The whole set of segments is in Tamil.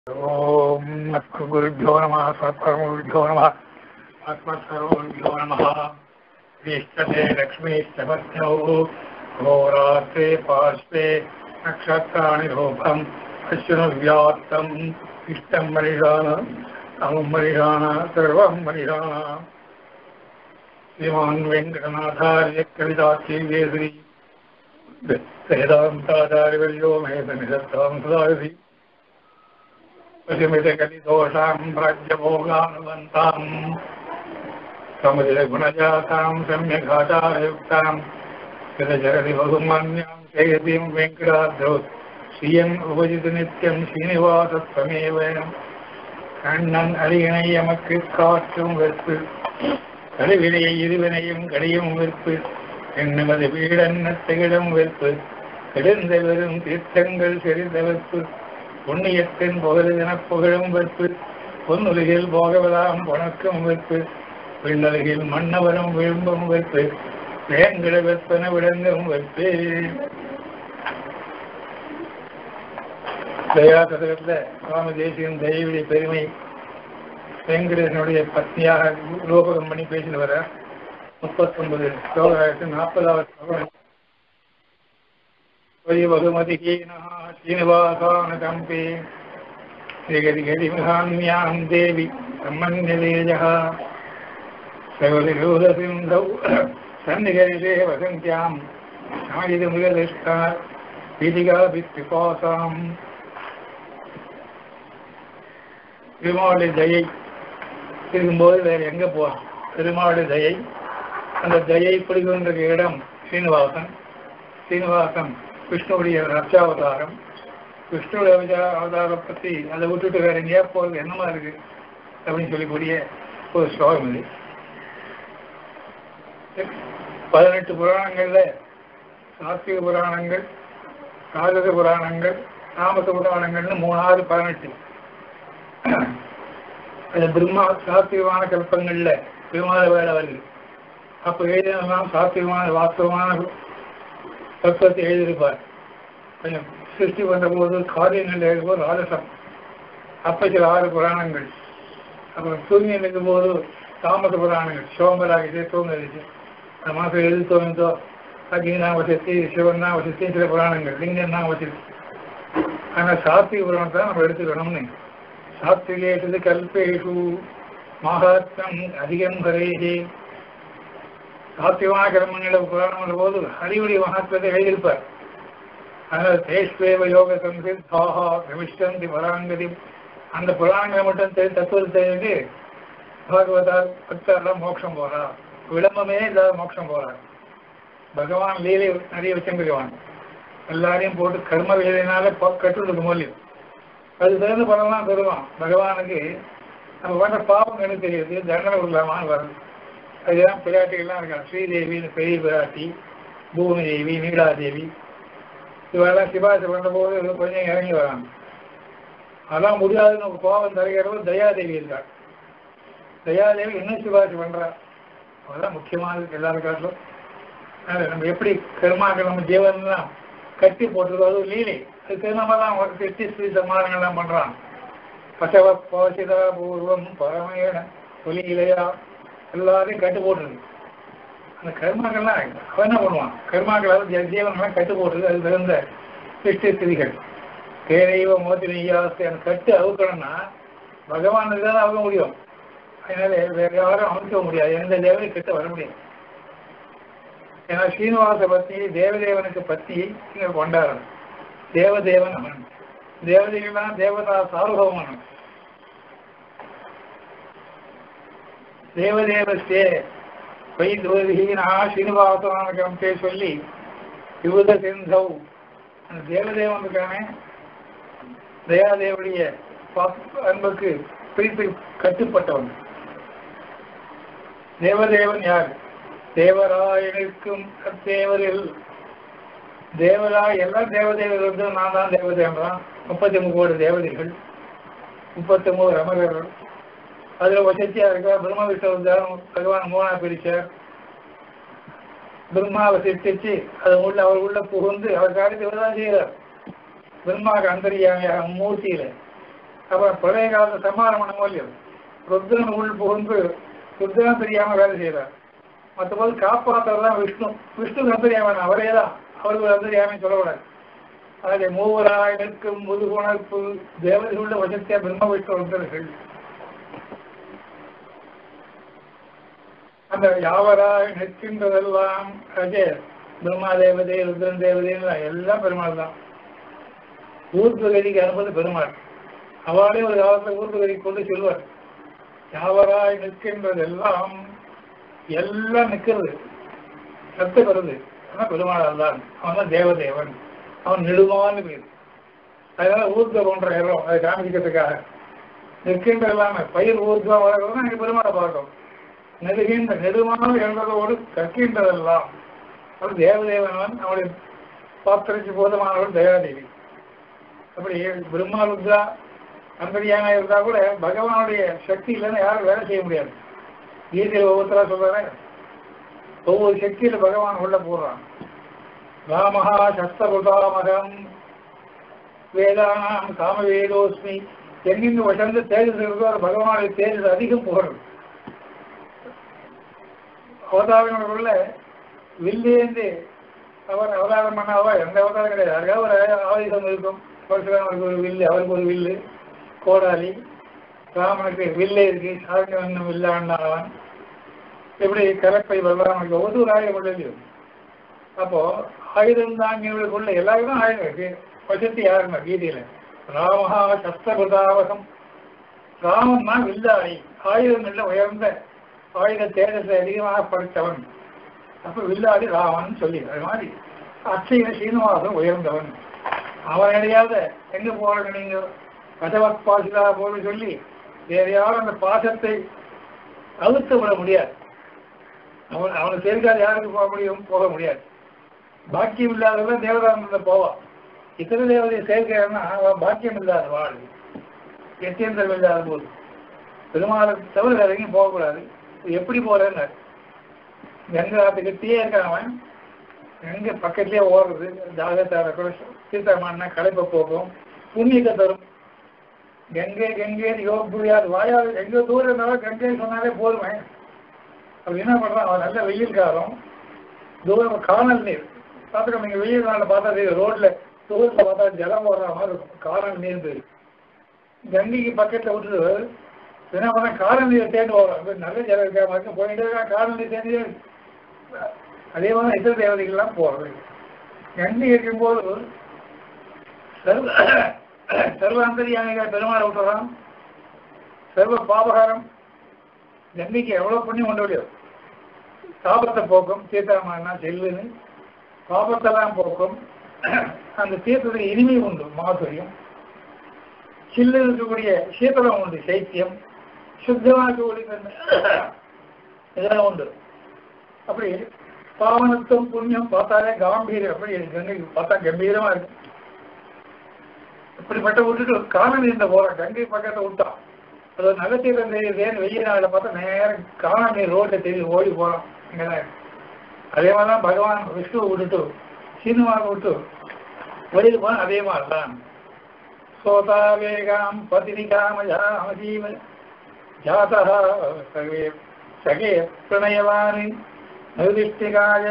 ఓం గురుభ్యో నమ సత్పరమగురుభ్యో నమ అస్మత్సర్వగురుభ్యో నమ వీష్టతే లక్ష్మీష్టపత్నౌ ఘోరాత్రే పార్శ్వే నక్షత్రాణి రూపం అశ్వనువ్యాప్తం ఇష్టం మరిషాన తమం మరిషాన సర్వం మరిషాన శ్రీమాన్ వెంకటనాథార్య కవితాశ్రీవేశ్వరి వేదాంతాచార్యవర్యో మేధనిషత్తాం సదాసి पशुमितकलिदोषाम् राज्यभोगानुबन्ताम् समुदितगुणजाताम् सम्यगाचारयुक्ताम् कृतजगति बहुमान्याम् जयतीम् वेङ्कटाद्रौ श्रियम् उपजितु नित्यम् श्रीनिवासत्वमेव கண்ணன் அரியணை எமக்கு காற்றும் வெறுப்பு கருவினையை இருவினையும் கடியும் வெறுப்பு எண்ணுமது வீடன்ன திகழும் வெறுப்பு கெடுந்த வெறும் தீர்த்தங்கள் செறிந்த வெறுப்பு புண்ணியத்தின் புகழென புகழும் வெற்பு பொன்னுலகில் போகவதாம் புணக்கும் வெற்பு விண்ணலகில் மன்னவரும் விழும்பும் வெற்பு வேங்கிட வெப்பன விளங்கும் வெற்பு தயா சதகத்தில் சுவாமி தேசியம் தெய்வடைய பெருமை வெங்கடேசனுடைய பத்னியாக ரூபகம் பண்ணி பேசிட்டு வர முப்பத்தொன்பது ஸ்லோகாயிரத்து நாற்பதாவது वैवगुमतिहीनः श्रीनिवासानकम्पे श्रीगतिगतिमहान्यां देवि ब्रह्मण्यतेजः सगलिरूदसिन्धौ सन्निगरिते वसन्त्यां नायितमुगदृष्टा पीतिकाभित्रिपासाम् திருமாவளி தயை இருக்கும்போது வேற எங்க போவோம் திருமாவளி தயை அந்த தயை பிடிக்கின்ற இடம் ஸ்ரீனிவாசன் ஸ்ரீனிவாசன் விஷ்ணுவுடைய ரட்சாவதாரம் விஷ்ணுடைய அவதார- அவதாரம் பற்றி அதை விட்டுட்டு வேற எங்கேயா போகிறது என்னமா இருக்கு அப்படின்னு சொல்லக்கூடிய ஒரு ஸ்லோகம் இது பதினெட்டு புராணங்கள்ல சாத்விக புராணங்கள் ராஜச புராணங்கள் தாமச புராணங்கள்னு மூணாறு பதினெட்டு அது பிரம்மா சாத்விகமான கல்பங்கள்ல விமான வேலை வருது அப்ப எழுதினெல்லாம் சாத்விகமான வாஸ்தவமான தத்துவத்தை எழுதியிருப்பார் கொஞ்சம் சிருஷ்டி பண்ற போது காரியங்கள் எழுதும்போது ராஜசம் அப்ப சில ஆறு புராணங்கள் அப்புறம் தூங்கி நிற்கும் போது தாமச புராணங்கள் சோம்பராகிட்டு தூங்குறது அந்த மாதம் எழுதி தோணுதோ அக்னினா வசதி சிவன் தான் வசதி சில புராணங்கள் லிங்கம் தான் வசதி ஆனால் சாத்விக புராணத்தை தான் நம்ம எடுத்துக்கணும்னு சாத்விகேஷது கல்பேஷு மகாத்மம் அதிகம் கரேகே சாத்தியமான கர்மங்களை புராணம் போது ஹரியுடைய மகாத்மத்தை எழுதியிருப்பார் அதனால் தேஷ்வேவ யோக சம்சித்தாகா பிரவிஷ்டந்தி பராங்கதி அந்த புராணங்களை மட்டும் தெரிஞ்சு தத்துவத்தை தெரிஞ்சு பாகவதால் பக்தர்லாம் மோட்சம் போறா விளம்பமே இல்லாத மோட்சம் போறார் பகவான் லீலை நிறைய வச்சிருக்கான் எல்லாரையும் போட்டு கர்ம வேலையினால கட்டுறது மூலியம் அது தகுந்த பலம்லாம் தருவான் பகவானுக்கு நம்ம பண்ற பாவம் எனக்கு தெரியுது தண்டனை கொடுக்கலாமான்னு வருது அதுதான் பிராட்டிகள்லாம் இருக்காங்க ஸ்ரீதேவி பெரிய பிராட்டி பூமி தேவி நீலாதேவி இவெல்லாம் சிபாசை பண்ணும்போது கொஞ்சம் இறங்கி வராங்க அதெல்லாம் முடியாதுன்னு ஒரு கோபம் தருகிறவங்க தயாதேவி இருக்காள் தயாதேவி இன்னும் சிபாசை பண்றா அதெல்லாம் முக்கியமானது எல்லாரும் காட்டிலும் அதனால நம்ம எப்படி கருமாக்கள் நம்ம ஜீவன்லாம் கட்டி போட்டுருக்கோம் அது ஒரு லீலை அதுக்கு நம்ம தான் ஒரு திட்டி ஸ்ரீ சமாதானங்கள்லாம் பண்றான் பசவ பவசிதா பூர்வம் பரமேண ஒலி இலையா எல்லாரையும் கட்டு போட்டுருது அந்த கர்மாக்கள்லாம் அவன் என்ன பண்ணுவான் கர்மாக்களால் ஜீவனெல்லாம் கட்டு போட்டுருது அது தகுந்த சிருஷ்டி ஸ்திதிகள் தேரைவ மோதிரியாஸ்தி அந்த கட்டு அவுக்கணும்னா பகவானுக்கு தான் அவுக்க முடியும் அதனால வேற யாரும் அமைக்க முடியாது எந்த தேவையும் கிட்ட வர முடியாது ஏன்னா ஸ்ரீனிவாச பத்தி தேவதேவனுக்கு பத்தி இங்க கொண்டாடணும் தேவதேவன் அவன் தேவதைகள்லாம் தேவதா சார்வபவன் தேவதேவஸ்தே வைத்வதீனா ஸ்ரீனிவாசனாகம்தே சொல்லி யுவத சிந்தௌ அந்த தேவதேவன் இருக்கானே தயாதேவனுடைய அன்புக்கு பிரித்து கட்டுப்பட்டவன் தேவதேவன் யார் தேவராயனுக்கும் தேவரில் தேவராய் எல்லாம் தேவதேவர் வந்து நான் தான் தேவதேவன் முப்பத்தி மூணு கோடி தேவதைகள் முப்பத்தி மூணு ரமகர்கள் அதுல வசதியா இருக்கா பிரம்ம விஷ்ணு பகவான் மூணா பிரிச்சார் பிரம்மாவை சிருஷ்டிச்சு அது உள்ள அவர் உள்ள புகுந்து அவர் காரியத்தை தான் செய்கிறார் பிரம்மாவுக்கு அந்தரியாமையாக மூர்த்தியில அப்புறம் பழைய காலத்து சம்மானம் பண்ண இல்லையோ ருத்ரன் உள் புகுந்து ருத்ரன் தெரியாம வேலை செய்யறார் மற்றபோது காப்பாற்றவர் தான் விஷ்ணு விஷ்ணு அந்தரியாமன் அவரே தான் அவருக்கு அந்தரியாமை சொல்லக்கூடாது அதிலே மூவராய் நிற்கும் முதுகுணர்ப்பு தேவதையுள்ள வசத்திய பிரம்ம விஷ்ணு வந்தர்கள் அந்த யாவராய் நிற்கின்றதெல்லாம் அஜே பிரம்மா தேவதை ருத்ரன் தேவதை எல்லாம் பெருமாள் தான் ஊர்துகதிக்கு அனுப்பது பெருமாள் அவளே ஒரு காலத்தில் ஊர்துகதி கொண்டு செல்வார் யாவராய் நிற்கின்றதெல்லாம் எல்லாம் நிற்கிறது சத்து வருது ஆனால் பெருமாள் தான் அவன் தான் தேவதேவன் அவன் நெடுமான்னு பேர் அதனால ஊர்த போன்ற இடம் அதை காமிக்கிறதுக்காக நிற்கின்ற எல்லாமே பயிர் ஊர்துவம் வளர்றதுனா எனக்கு பெருமாளை பார்க்கும் நெடுகின்ற நெடுமானம் என்பதோடு கற்கின்றதெல்லாம் அவர் தேவதேவனவன் அவனுடைய பாத்திரக்கு போதமானவன் தயாதேவி அப்படி பிரம்மா ருத்ரா அந்தரியான இருந்தா கூட பகவானுடைய சக்தி இல்லைன்னு யாரும் வேலை செய்ய முடியாது கீதையில் ஒவ்வொருத்தரா சொல்றாரு ஒவ்வொரு சக்தியில பகவான் உள்ள போடுறான் ராமஹா சஸ்தபுதாமகம் வேதானாம் காமவேதோஸ்மி எங்கிருந்து வசந்து தேஜஸ் இருக்கோ அது பகவானுடைய தேஜஸ் அதிகம் புகழும் அவதாரங்களுக்குள்ள வில்லேந்து அவர் அவதாரம் பண்ணாவா எந்த அவதாரம் கிடையாது அதுக்காக ஒரு ஆயுதம் இருக்கும் பரசுராமருக்கு ஒரு வில்லு அவருக்கு ஒரு வில்லு கோடாலி ராமனுக்கு வில்லே இருக்கு சாரங்கவன் வில்லாண்டாவன் எப்படி கலப்பை பலராமனுக்கு ஒவ்வொரு ஆயுதம் கொண்டு அப்போ ஆயுதம் தாங்கியவர்களுக்குள்ள எல்லாருக்கும் ஆயுதம் இருக்கு வசதி யாருன்னா கீதையில ராமஹா சஸ்திரபுதாவகம் ராமன் தான் வில்லாளி ஆயுதங்கள்ல உயர்ந்த ஆயுத தேஜத்தை அதிகமாக படித்தவன் அப்ப வில்லாளி ராமன் சொல்லி அது மாதிரி அச்சையில சீனிவாசன் உயர்ந்தவன் அவன் கிடையாத எங்க போறாங்க நீங்க கதவத் பாசிலா போன்னு சொல்லி வேற யாரும் அந்த பாசத்தை அழுத்த விட முடியாது அவன் அவனுக்கு தெரிஞ்சால் யாருக்கு போக முடியும் போக முடியாது பாக்கியம் இல்லாதவன் தேவதானந்த போவான் இத்தனை தேவதையை சேர்க்கிறான்னா அவன் பாக்கியம் இல்லாத வாழ் எத்தியந்தரம் இல்லாத போது பெருமாளை தவிர வேற எங்கேயும் போகக்கூடாது எப்படி போறேன்னு கங்கை ஆத்துக்கிட்டே இருக்கான் அவன் எங்க பக்கத்துலயே ஓடுறது ஜாகத்தார கூட சீதாமானா களைப்ப போகும் புண்ணியத்தை தரும் கங்கை கங்கை யோக புரியாது வாயால் எங்க தூரம் இருந்தாலும் கங்கை சொன்னாலே போதுமே அப்படி என்ன பண்றான் அவன் நல்ல வெயில் காலம் தூரம் காணல் நீர் பார்த்துக்கோ நீங்க வெயில் நாளில் பார்த்தா தெரியும் ரோட்ல தூரத்தில் பார்த்தா ஜலம் ஓடுற மாதிரி இருக்கும் காணல் நீர் தெரியும் கங்கைக்கு பக்கத்துல விட்டுட்டு என்ன பண்ண காரணம் நீர் தேர்ந்து வரும் நல்ல ஜலம் இருக்கா மாதிரி போயிட்டு இருக்கா காரணம் நீர் தேர்ந்து அதே மாதிரி இதர தேவதைகள்லாம் போறது கங்கை இருக்கும்போது சர்வ சர்வாந்தரியானிக பெருமாள் விட்டுறான் சர்வ பாபகாரம் கங்கைக்கு எவ்வளவு புண்ணியம் கொண்டு முடியும் சாபத்தை போக்கும் சீதாமானா செல்லுன்னு பாபத்தெல்லாம் போக்கும் அந்த தீர்த்தத்துக்கு இனிமை உண்டு மாதுரியம் சில்லு இருக்கக்கூடிய சீத்தலம் உண்டு சைத்தியம் சுத்தமாக இருக்கக்கூடிய தன்மை இதெல்லாம் உண்டு அப்படி பாவனத்துவம் புண்ணியம் பார்த்தாலே காம்பீரம் அப்படி கங்கை பார்த்தா கம்பீரமா இருக்கு இப்படிப்பட்ட விட்டுட்டு காணல் இருந்த போற கங்கை பக்கத்தை விட்டான் அது நகத்தீரம் தெரியுதேன்னு வெயில் நாளில் பார்த்தா நேரம் காணல் நீர் ரோட்ல தெரியுது ஓடி போறான் இங்கதான் அதே மாதிரிதான் பகவான் விஷ்ணுவை விட்டுட்டு சீனுவாக விட்டு வெளியில் போன அதே மாதிரிதான் சோதாவேகாம் பதினிகாமஜாமஜீவ ஜாதா சகே சகே பிரணயவானி நிர்திஷ்டிகாய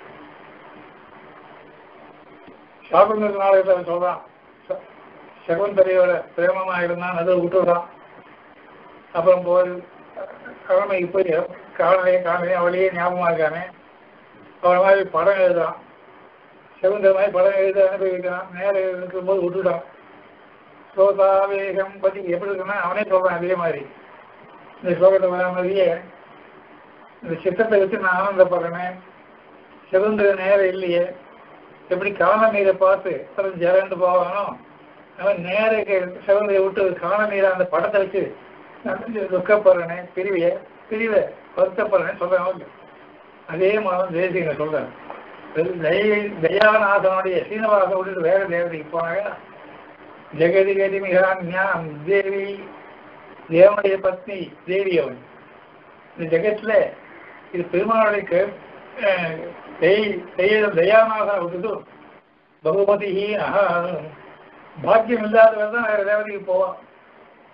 சாகுந்தர் நாடகத்தில் சொல்றான் ச- சகுந்தரையோட பிரேமமா இருந்தான் அதை விட்டுறான் அப்புறம் போய் கிழமைக்கு போய் காலையே காலையே அவளையே ஞாபகமா இருக்கானே அவளை மாதிரி படம் எழுதுறான் சகுந்தர மாதிரி படம் எழுத அனுபவிக்கிறான் நேரம் இருக்கும்போது விட்டுட்டான் சோதாவேகம் பத்தி எப்படி இருக்குன்னா அவனே சொல்றான் அதே மாதிரி இந்த ஸ்லோகத்தை வர மாதிரியே இந்த சித்தத்தை வச்சு நான் ஆனந்தப்படுறேனே சிறந்த நேரம் இல்லையே எப்படி காண நீரை பார்த்து அப்புறம் ஜலண்டு போவானோ அவன் நேர சிவந்தையை விட்டு காண நீரை அந்த படத்தை வச்சு நான் கொஞ்சம் துக்கப்படுறேனே பிரிவிய பிரிவை வருத்தப்படுறேன்னு சொல்றேன் அதே மாதிரி தேசியங்க சொல்றேன் தய- தயாநாதனுடைய சீனிவாச விட்டுட்டு வேற தேவதைக்கு போனாங்க ஜெகதி கதி மிகான் தேவி தேவனுடைய பத்னி தேவி அவன் இந்த ஜெகத்துல இது பெருமாளுக்கு அஹ், தெய்- தெய்ய- தயாநாதனை விட்டுட்டு பகுமதி பாக்கியம் இல்லாதவர் தான் வேற தேவதைக்கு போவான்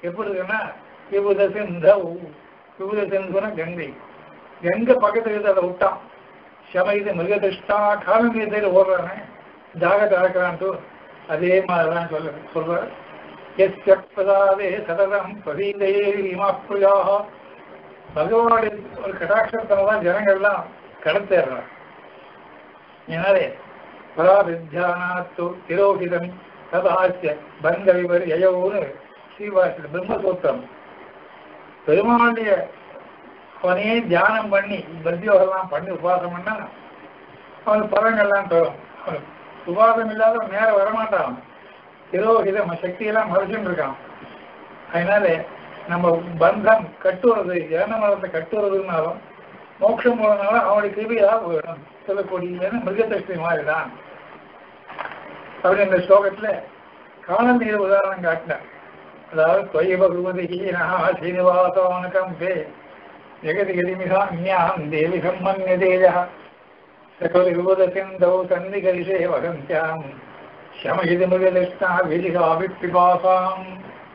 எப்படி இருக்குன்னா விபுத சிந்தவ் விபுத சிந்துனா கங்கை கங்கை பக்கத்துல இருந்து அதை விட்டான் சம இது மிருகதிஷ்டா காலநீர் ஓடுறானே ஜாகத்தை அடக்கிறான்ட்டு அதே மாதிரிதான் சொல்ல சொல்ற எஸ்ய பிரதாதே சததம் பிரதீதையே இமாப்பிரியாக பகவானுடைய ஒரு கடாட்சத்தினால தான் ஜனங்கள்லாம் கடத்தேறாங்க எனவே பராபித்தியானாத்து திரோகிதம் ததாசிய பங்க விபரி யயோன்னு ஸ்ரீவாசி பிரம்மசூத்திரம் பெருமாளுடைய அவனையே தியானம் பண்ணி பத்தியோகம்லாம் பண்ணி உபாசம் பண்ணா அவனுக்கு பலங்கள்லாம் தரும் அவனுக்கு உபாசம் இல்லாத நேரம் வரமாட்டான் திரோகிதம் சக்தியெல்லாம் மறைச்சுட்டு இருக்கான் அதனால நம்ம பந்தம் கட்டுறது ஏன மரத்தை கட்டுறதுனாலும் மோட்சம் போனதுனால அவனுடைய கிருபியாக வேணும் சொல்லக்கூடிய மிருகதஷ்டி மாதிரி தான் அப்படி இந்த ஸ்லோகத்துல காணல் நீர் உதாரணம் காட்டினார் அதாவது தொய் பகுவதி சீனிவாசவனுக்கம் பே ஜெகதி கதிமிகாம் தேவி சம்மன்யதேஜ சகல விபுதசிந்தௌ சந்திகரிஷே வகந்தியாம் சமகிதி மிருகதிஷ்டா விதிகா விப்பிபாசாம்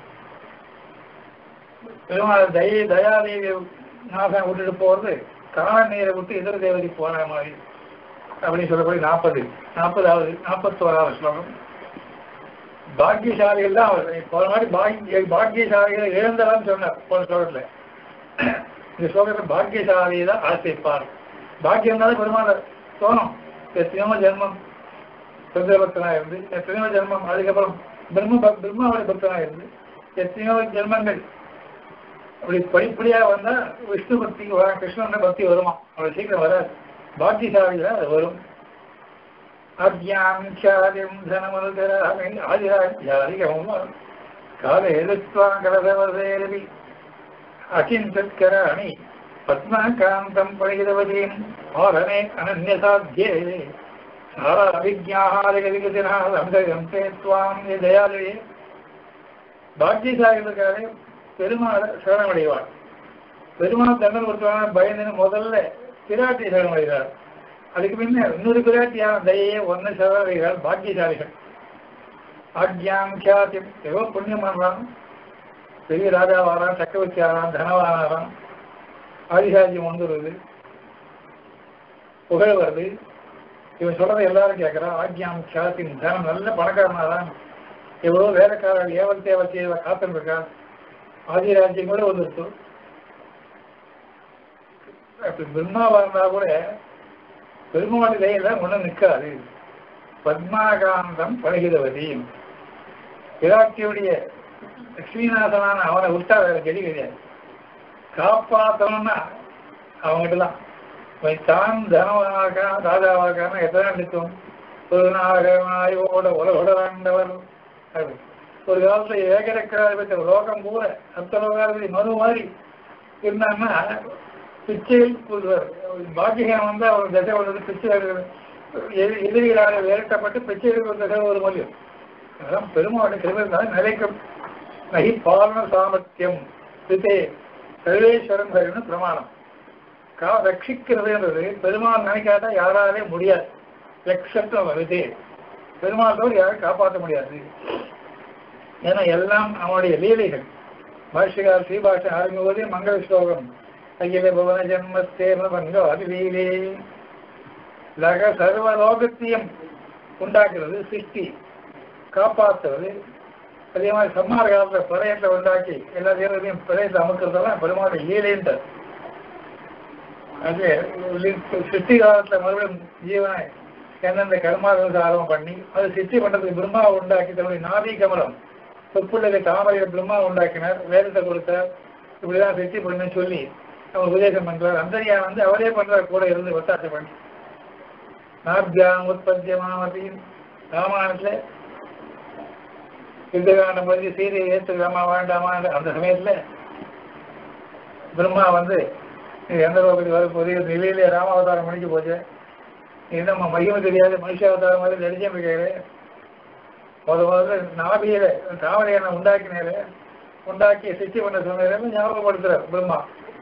பெருமாள் தயை தயாதேவி நாசம் விட்டுட்டு போறது கால நீரை விட்டு இதர தேவதி போன மாதிரி அப்படின்னு சொல்லப்படி நாற்பது நாற்பதாவது நாற்பத்தோராவது ஸ்லோகம் பாக்கியசாலிகள் தான் அவர் போன மாதிரி பாக்கிய பாக்கியசாலிகளை இழந்தலாம் சொன்னார் போன ஸ்லோகத்துல இந்த ஸ்லோகத்துல பாக்கியசாலியை தான் ஆசைப்பார் பாக்கியம் தான் பெருமாள் தோணும் எத்தனையோ ஜென்மம் சுந்தர பக்தனா இருந்து எத்தனையோ ஜென்மம் அதுக்கப்புறம் பிரம்ம பக்- பிரம்மாவுடைய பக்தனா இருந்து எத்தனையோ ஜென்மங்கள் அப்படி படிப்படியா வந்தா விஷ்ணு பக்தி வரும் கிருஷ்ணன் பக்தி வருமா அவ்வளவு சீக்கிரம் வராது பாக்கியசாலியில அது வரும் அத்தியாமிச்சாரியம் தனமனுதராமி ஆதிராஜ்யாதிகமும் கால எதிர்த்வான் கலதவதேரவி அச்சிந்தத்கராணி பத்மகாந்தம் பணிகிதவதீம் ஆரணே அனன்யசாத்தியே சாரா அவிஜாஹாரிகதிகதினாதம் தேத்வாம் தயாலே பாக்கியசாலிகளுக்காக பெருமாளை சரணமடைவார் பெருமாள் தண்டனை கொடுத்தவன பயந்துன்னு முதல்ல பிராட்டி சரணமடைகிறார் அதுக்கு முன்ன இன்னொரு பிராட்டியான தயையே ஒன்னு சரணடைகிறார் பாக்கியசாலிகள் ஆக்யாம் கியாத்தியம் ஏதோ புண்ணியம் பண்றான் பெரிய ராஜாவாரான் சக்கரவர்த்தி ஆறான் தனவானாரான் ஆதிசாஜியம் வந்துடுது புகழ் வருது இவன் சொல்றதை எல்லாரும் கேட்கறான் ஆக்யாம் கியாத்தின் தனம் நல்ல பணக்காரனாதான் எவ்வளோ வேலைக்காரர் ஏவல் தேவை செய்வ காத்துட்டு இருக்கான் ஆதிராஜ்யம் கூட வந்துருச்சு அப்படி பிரம்மாவா இருந்தா கூட பெருமாள் கையில ஒண்ணும் நிற்காது பத்மாகாந்தம் பழகிதவதியும் பிராட்டியுடைய லட்சுமிநாதனான அவனை விட்டா வேற கெடி கிடையாது காப்பாற்றணும்னா அவங்ககிட்ட தான் அவன் தான் தனவனாக்கான ராஜாவாக்கான எத்தனை நிற்கும் ஒரு நாகனாயோட உலகுடவர் அது ஒரு காலத்துல ஏகரக்காதிபதி லோகம் கூட அத்தலோகாதிபதி மனு மாதிரி இருந்தாங்கன்னா பிச்சையில் கூறுவார் பாக்கியம் வந்து அவர் தசை வந்தது பிச்சை எடுக்கிறது. எதிரி- எதிரிகளாக விரட்டப்பட்டு பிச்சை எடுக்கிற தசை ஒரு மொழியும் அதான் பெருமாளுடைய கிருமிருந்தால் நிலைக்கும் நகி பாலன சாமர்த்தியம் சிதே சர்வேஸ்வரன் ஹரின்னு பிரமாணம் கா ரட்சிக்கிறதுன்றது பெருமாள் நினைக்காட்டா யாராலே முடியாது லட்சத்தம் வருது பெருமாள் தவிர யாரும் காப்பாற்ற முடியாது ஏன்னா எல்லாம் அவனுடைய லீலைகள் பாஷ்யகார் ஸ்ரீபாஷன் ஆரம்பிப்பதே மங்கள ஸ்லோகம் அகில புவன ஜன்மஸ்தேம பங்கோ அதிலீலே லக சர்வ லோகத்தையும் உண்டாக்குறது சிருஷ்டி காப்பாற்றுறது அதே மாதிரி சம்மார காலத்துல பிரளயத்தை உண்டாக்கி எல்லா தேவதையும் பிரளயத்தை அமுக்கிறதெல்லாம் பெருமாளுடைய லீலைன்ற அது சிருஷ்டி காலத்துல மறுபடியும் ஜீவனை எந்தெந்த கர்மாக்களுக்கு ஆரம்பம் பண்ணி அது சிருஷ்டி பண்றதுக்கு பிரம்மா உண்டாக்கி தன்னுடைய நாதி கமலம் தொப்புள்ளதை தாமரையை பிரம்மா உண்டாக்கினார் வேதத்தை கொடுத்தார் இப்படிதான் சிருஷ்டி பண்ணுன்னு சொல்லி அவர் உபதேசம் பண்றார் அந்தரியா வந்து அவரே பண்றார் கூட இருந்து ஒத்தாசை பண்ணி நாபியாம் உற்பத்தியமாமதி ராமாயணத்துல யுத்தகாண்டம் பற்றி சீதையை ஏற்றுக்கலாமா வேண்டாமா அந்த சமயத்துல பிரம்மா வந்து இது எந்த லோகத்துக்கு வரப்போகுது இது நிலையிலே ராமாவதாரம் முடிஞ்சு போச்சு இது நம்ம மகிமை தெரியாது மனுஷாவதாரம் மாதிரி நடிச்சம் இருக்கிறது முத முதல்ல நாபியில தாவரையனை உண்டாக்கினாரு உண்டாக்கி சித்தி பண்ண சொன்னதுன்னு ஞாபகப்படுத்துறார் பிரம்மா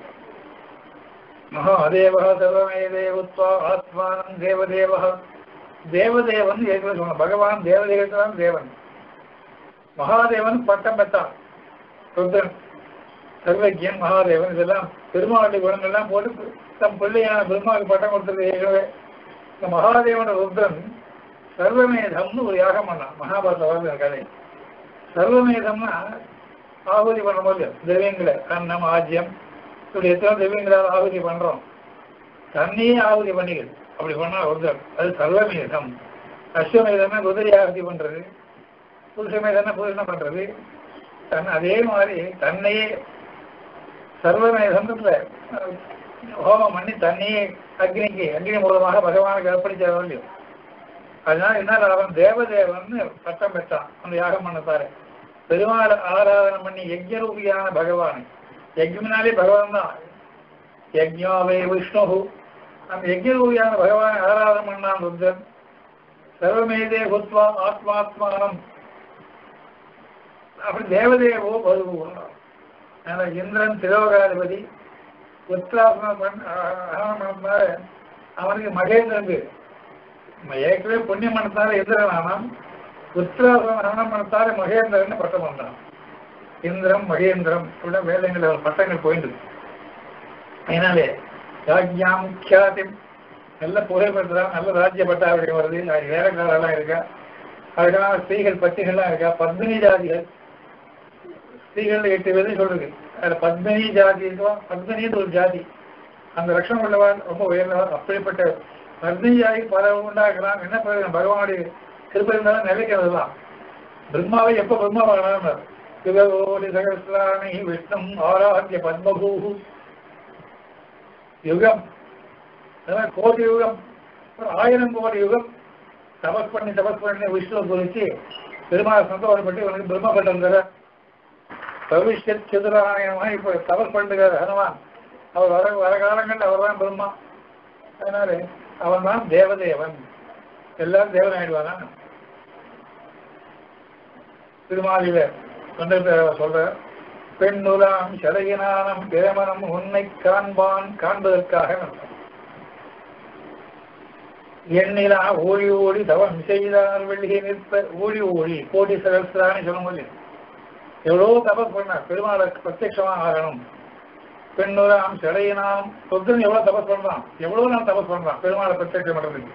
மகாதேவ சர்வமே தேவத்வா ஆத்மானம் தேவதேவ தேவதேவன் ஏற்கனவே சொன்ன பகவான் தேவதேவத்தான் தேவன் மகாதேவன் பட்டம் பெற்றான் ருத்ரன் சர்வஜன் மகாதேவன் இதெல்லாம் பெருமாளுடைய குணங்கள்லாம் போட்டு தம் பிள்ளையான பெருமாளுக்கு பட்டம் கொடுத்தது ஏற்கனவே இந்த மகாதேவன ருத்ரன் சர்வமேதம்னு ஒரு யாகம் பண்ணான் மகாபாரத வருது கதை சர்வமேதம்னா ஆகுதி பண்ண போது தெய்வங்களை அன்னம் ஆஜ்யம் இப்படி எத்தனை தெய்வங்களால் ஆகுதி பண்றோம் தன்னையே ஆகுதி பண்ணிக்கிறது அப்படி பண்ணா ருத்ரன் அது சர்வமேதம் அஸ்வமேதம்னா குதிரை ஆகுதி பண்றது புருஷமேதம்னா புருஷனை பண்றது தன் அதே மாதிரி தன்னையே சர்வமேதம்ன்ற ஹோமம் பண்ணி தண்ணியை அக்னிக்கு அக்னி மூலமாக பகவானுக்கு அர்ப்பணிச்சாரோ இல்லையோ அதனால என்ன அவன் தேவதேவன் பட்டம் பெற்றான் அந்த யாகம் பண்ணத்தாரு பெருமாள் ஆராதனை பண்ணி யஜ்ஞரூபியான பகவான் யஜ்மினாலே பகவான் தான் யஜ்ஞாவே விஷ்ணு அந்த யஜ்ஞரூபியான பகவான் ஆராதனை பண்ணான் ருத்ரன் சர்வமேதே புத்வா ஆத்மாத்மானம் அப்படி தேவதேவோ பருவம் அதனால இந்திரன் திரோகாதிபதி உத்ராசனம் பண்ண அவனுக்கு மகேந்திரன் பேர் நம்ம ஏற்கனவே புண்ணியம் பண்ணத்தால இந்திரன் ஆனான் உத்ராசனம் ஹரணம் பண்ணத்தால மகேந்திரன் பட்டம் வந்தான் இந்திரம் மகேந்திரம் உள்ள வேதங்கள் பட்டங்கள் போயிட்டு அதனாலே ராஜ்யாம் கியாதி நல்ல புகைப்படுத்துறான் நல்ல ராஜ்ய பட்டாபடி வருது அது வேலைக்காரெல்லாம் இருக்கா அதுக்கான ஸ்திரீகள் பத்திகள்லாம் இருக்கா பத்மினி ஜாதிகள் ஸ்திரீகள் எட்டு பேரும் சொல்றது அதுல பத்மினி ஜாதி இருக்கும் பத்மினின்னு ஒரு ஜாதி அந்த லட்சணம் உள்ளவன் ரொம்ப உயர்ந்தவன் அப்படிப்பட்ட பத்மினி ஜாதி பல உண்டாக்குறான் என்ன பிரயோஜனம் பகவானுடைய கிருப்பை இருந்தாலும் நிலைக்கிறதுலாம் பிரம்மாவை எப்ப பிரம்மா வாங்கினார் சிவகோடி சகசிராணி விஷ்ணு ஆராத்திய பத்மபூ யுகம் அதான் கோடி யுகம் ஒரு ஆயிரம் கோடி யுகம் தபஸ் பண்ணி தபஸ் பண்ணி விஷ்ணுவை குறித்து பெருமாள் சந்தோஷப்பட்டு இவனுக்கு பிரம்ம பட்டம் தர பவிஷ்யத் சதுராயணமாக இப்போ தபஸ் பண்ணுகிறார் ஹனுமான் அவர் வர வர காலங்களில் அவர் தான் பிரம்மா அதனால அவன் தான் தேவதேவன் எல்லாரும் தேவன் ஆயிடுவானா திருமாலில சொந்த சொல்ற பெண்ணுலாம் சடையினானம் பிரமணம் உன்னை காண்பான் காண்பதற்காக நடக்கும் எண்ணிலா ஓடி ஓடி தவம் செய்தார் வெள்ளிகை நிற்ப ஓடி ஓடி கோடி சகசிரான்னு சொல்ல முடியும் எவ்வளவு தபஸ் பண்ணார் பெருமாளை பிரத்யட்சமா ஆகணும் பெண்ணுலாம் சடையினாம் சொத்தன் எவ்வளவு தபஸ் பண்றான் எவ்வளவு நான் தபஸ் பண்றான் பெருமாளை பிரத்யட்சம் பண்றதுக்கு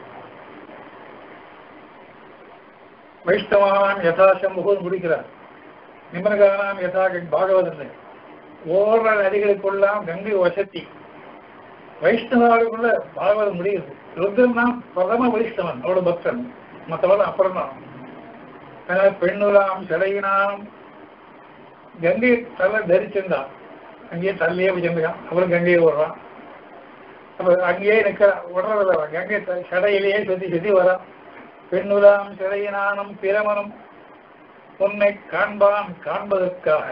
வைஷ்ணவான் யதாசம்புகன் முடிக்கிறார் நிமனகானாம் யதா பாகவதன் ஓடுற நதிகளுக்குள்ளாம் கங்கை வசத்தி வைஷ்ணவாவுக்குள்ள பாகவதம் முடியுது ருத்ரன் தான் பிரதம வைஷ்ணவன் அவரோட பக்தன் மற்றவர்கள் அப்புறம் தான் அதனால பெண்ணுலாம் சிலையினாம் கங்கை தலை தரிச்சிருந்தான் அங்கேயே தள்ளியே வச்சிருந்தான் அப்புறம் கங்கையை ஓடுறான் அப்ப அங்கேயே நிற்கிறான் விடுறதில்ல கங்கை சடையிலேயே சுத்தி சுத்தி வரான் பெண்ணுலாம் சிலையினானும் பிரமனும் உன்னை காண்பான் காண்பதற்காக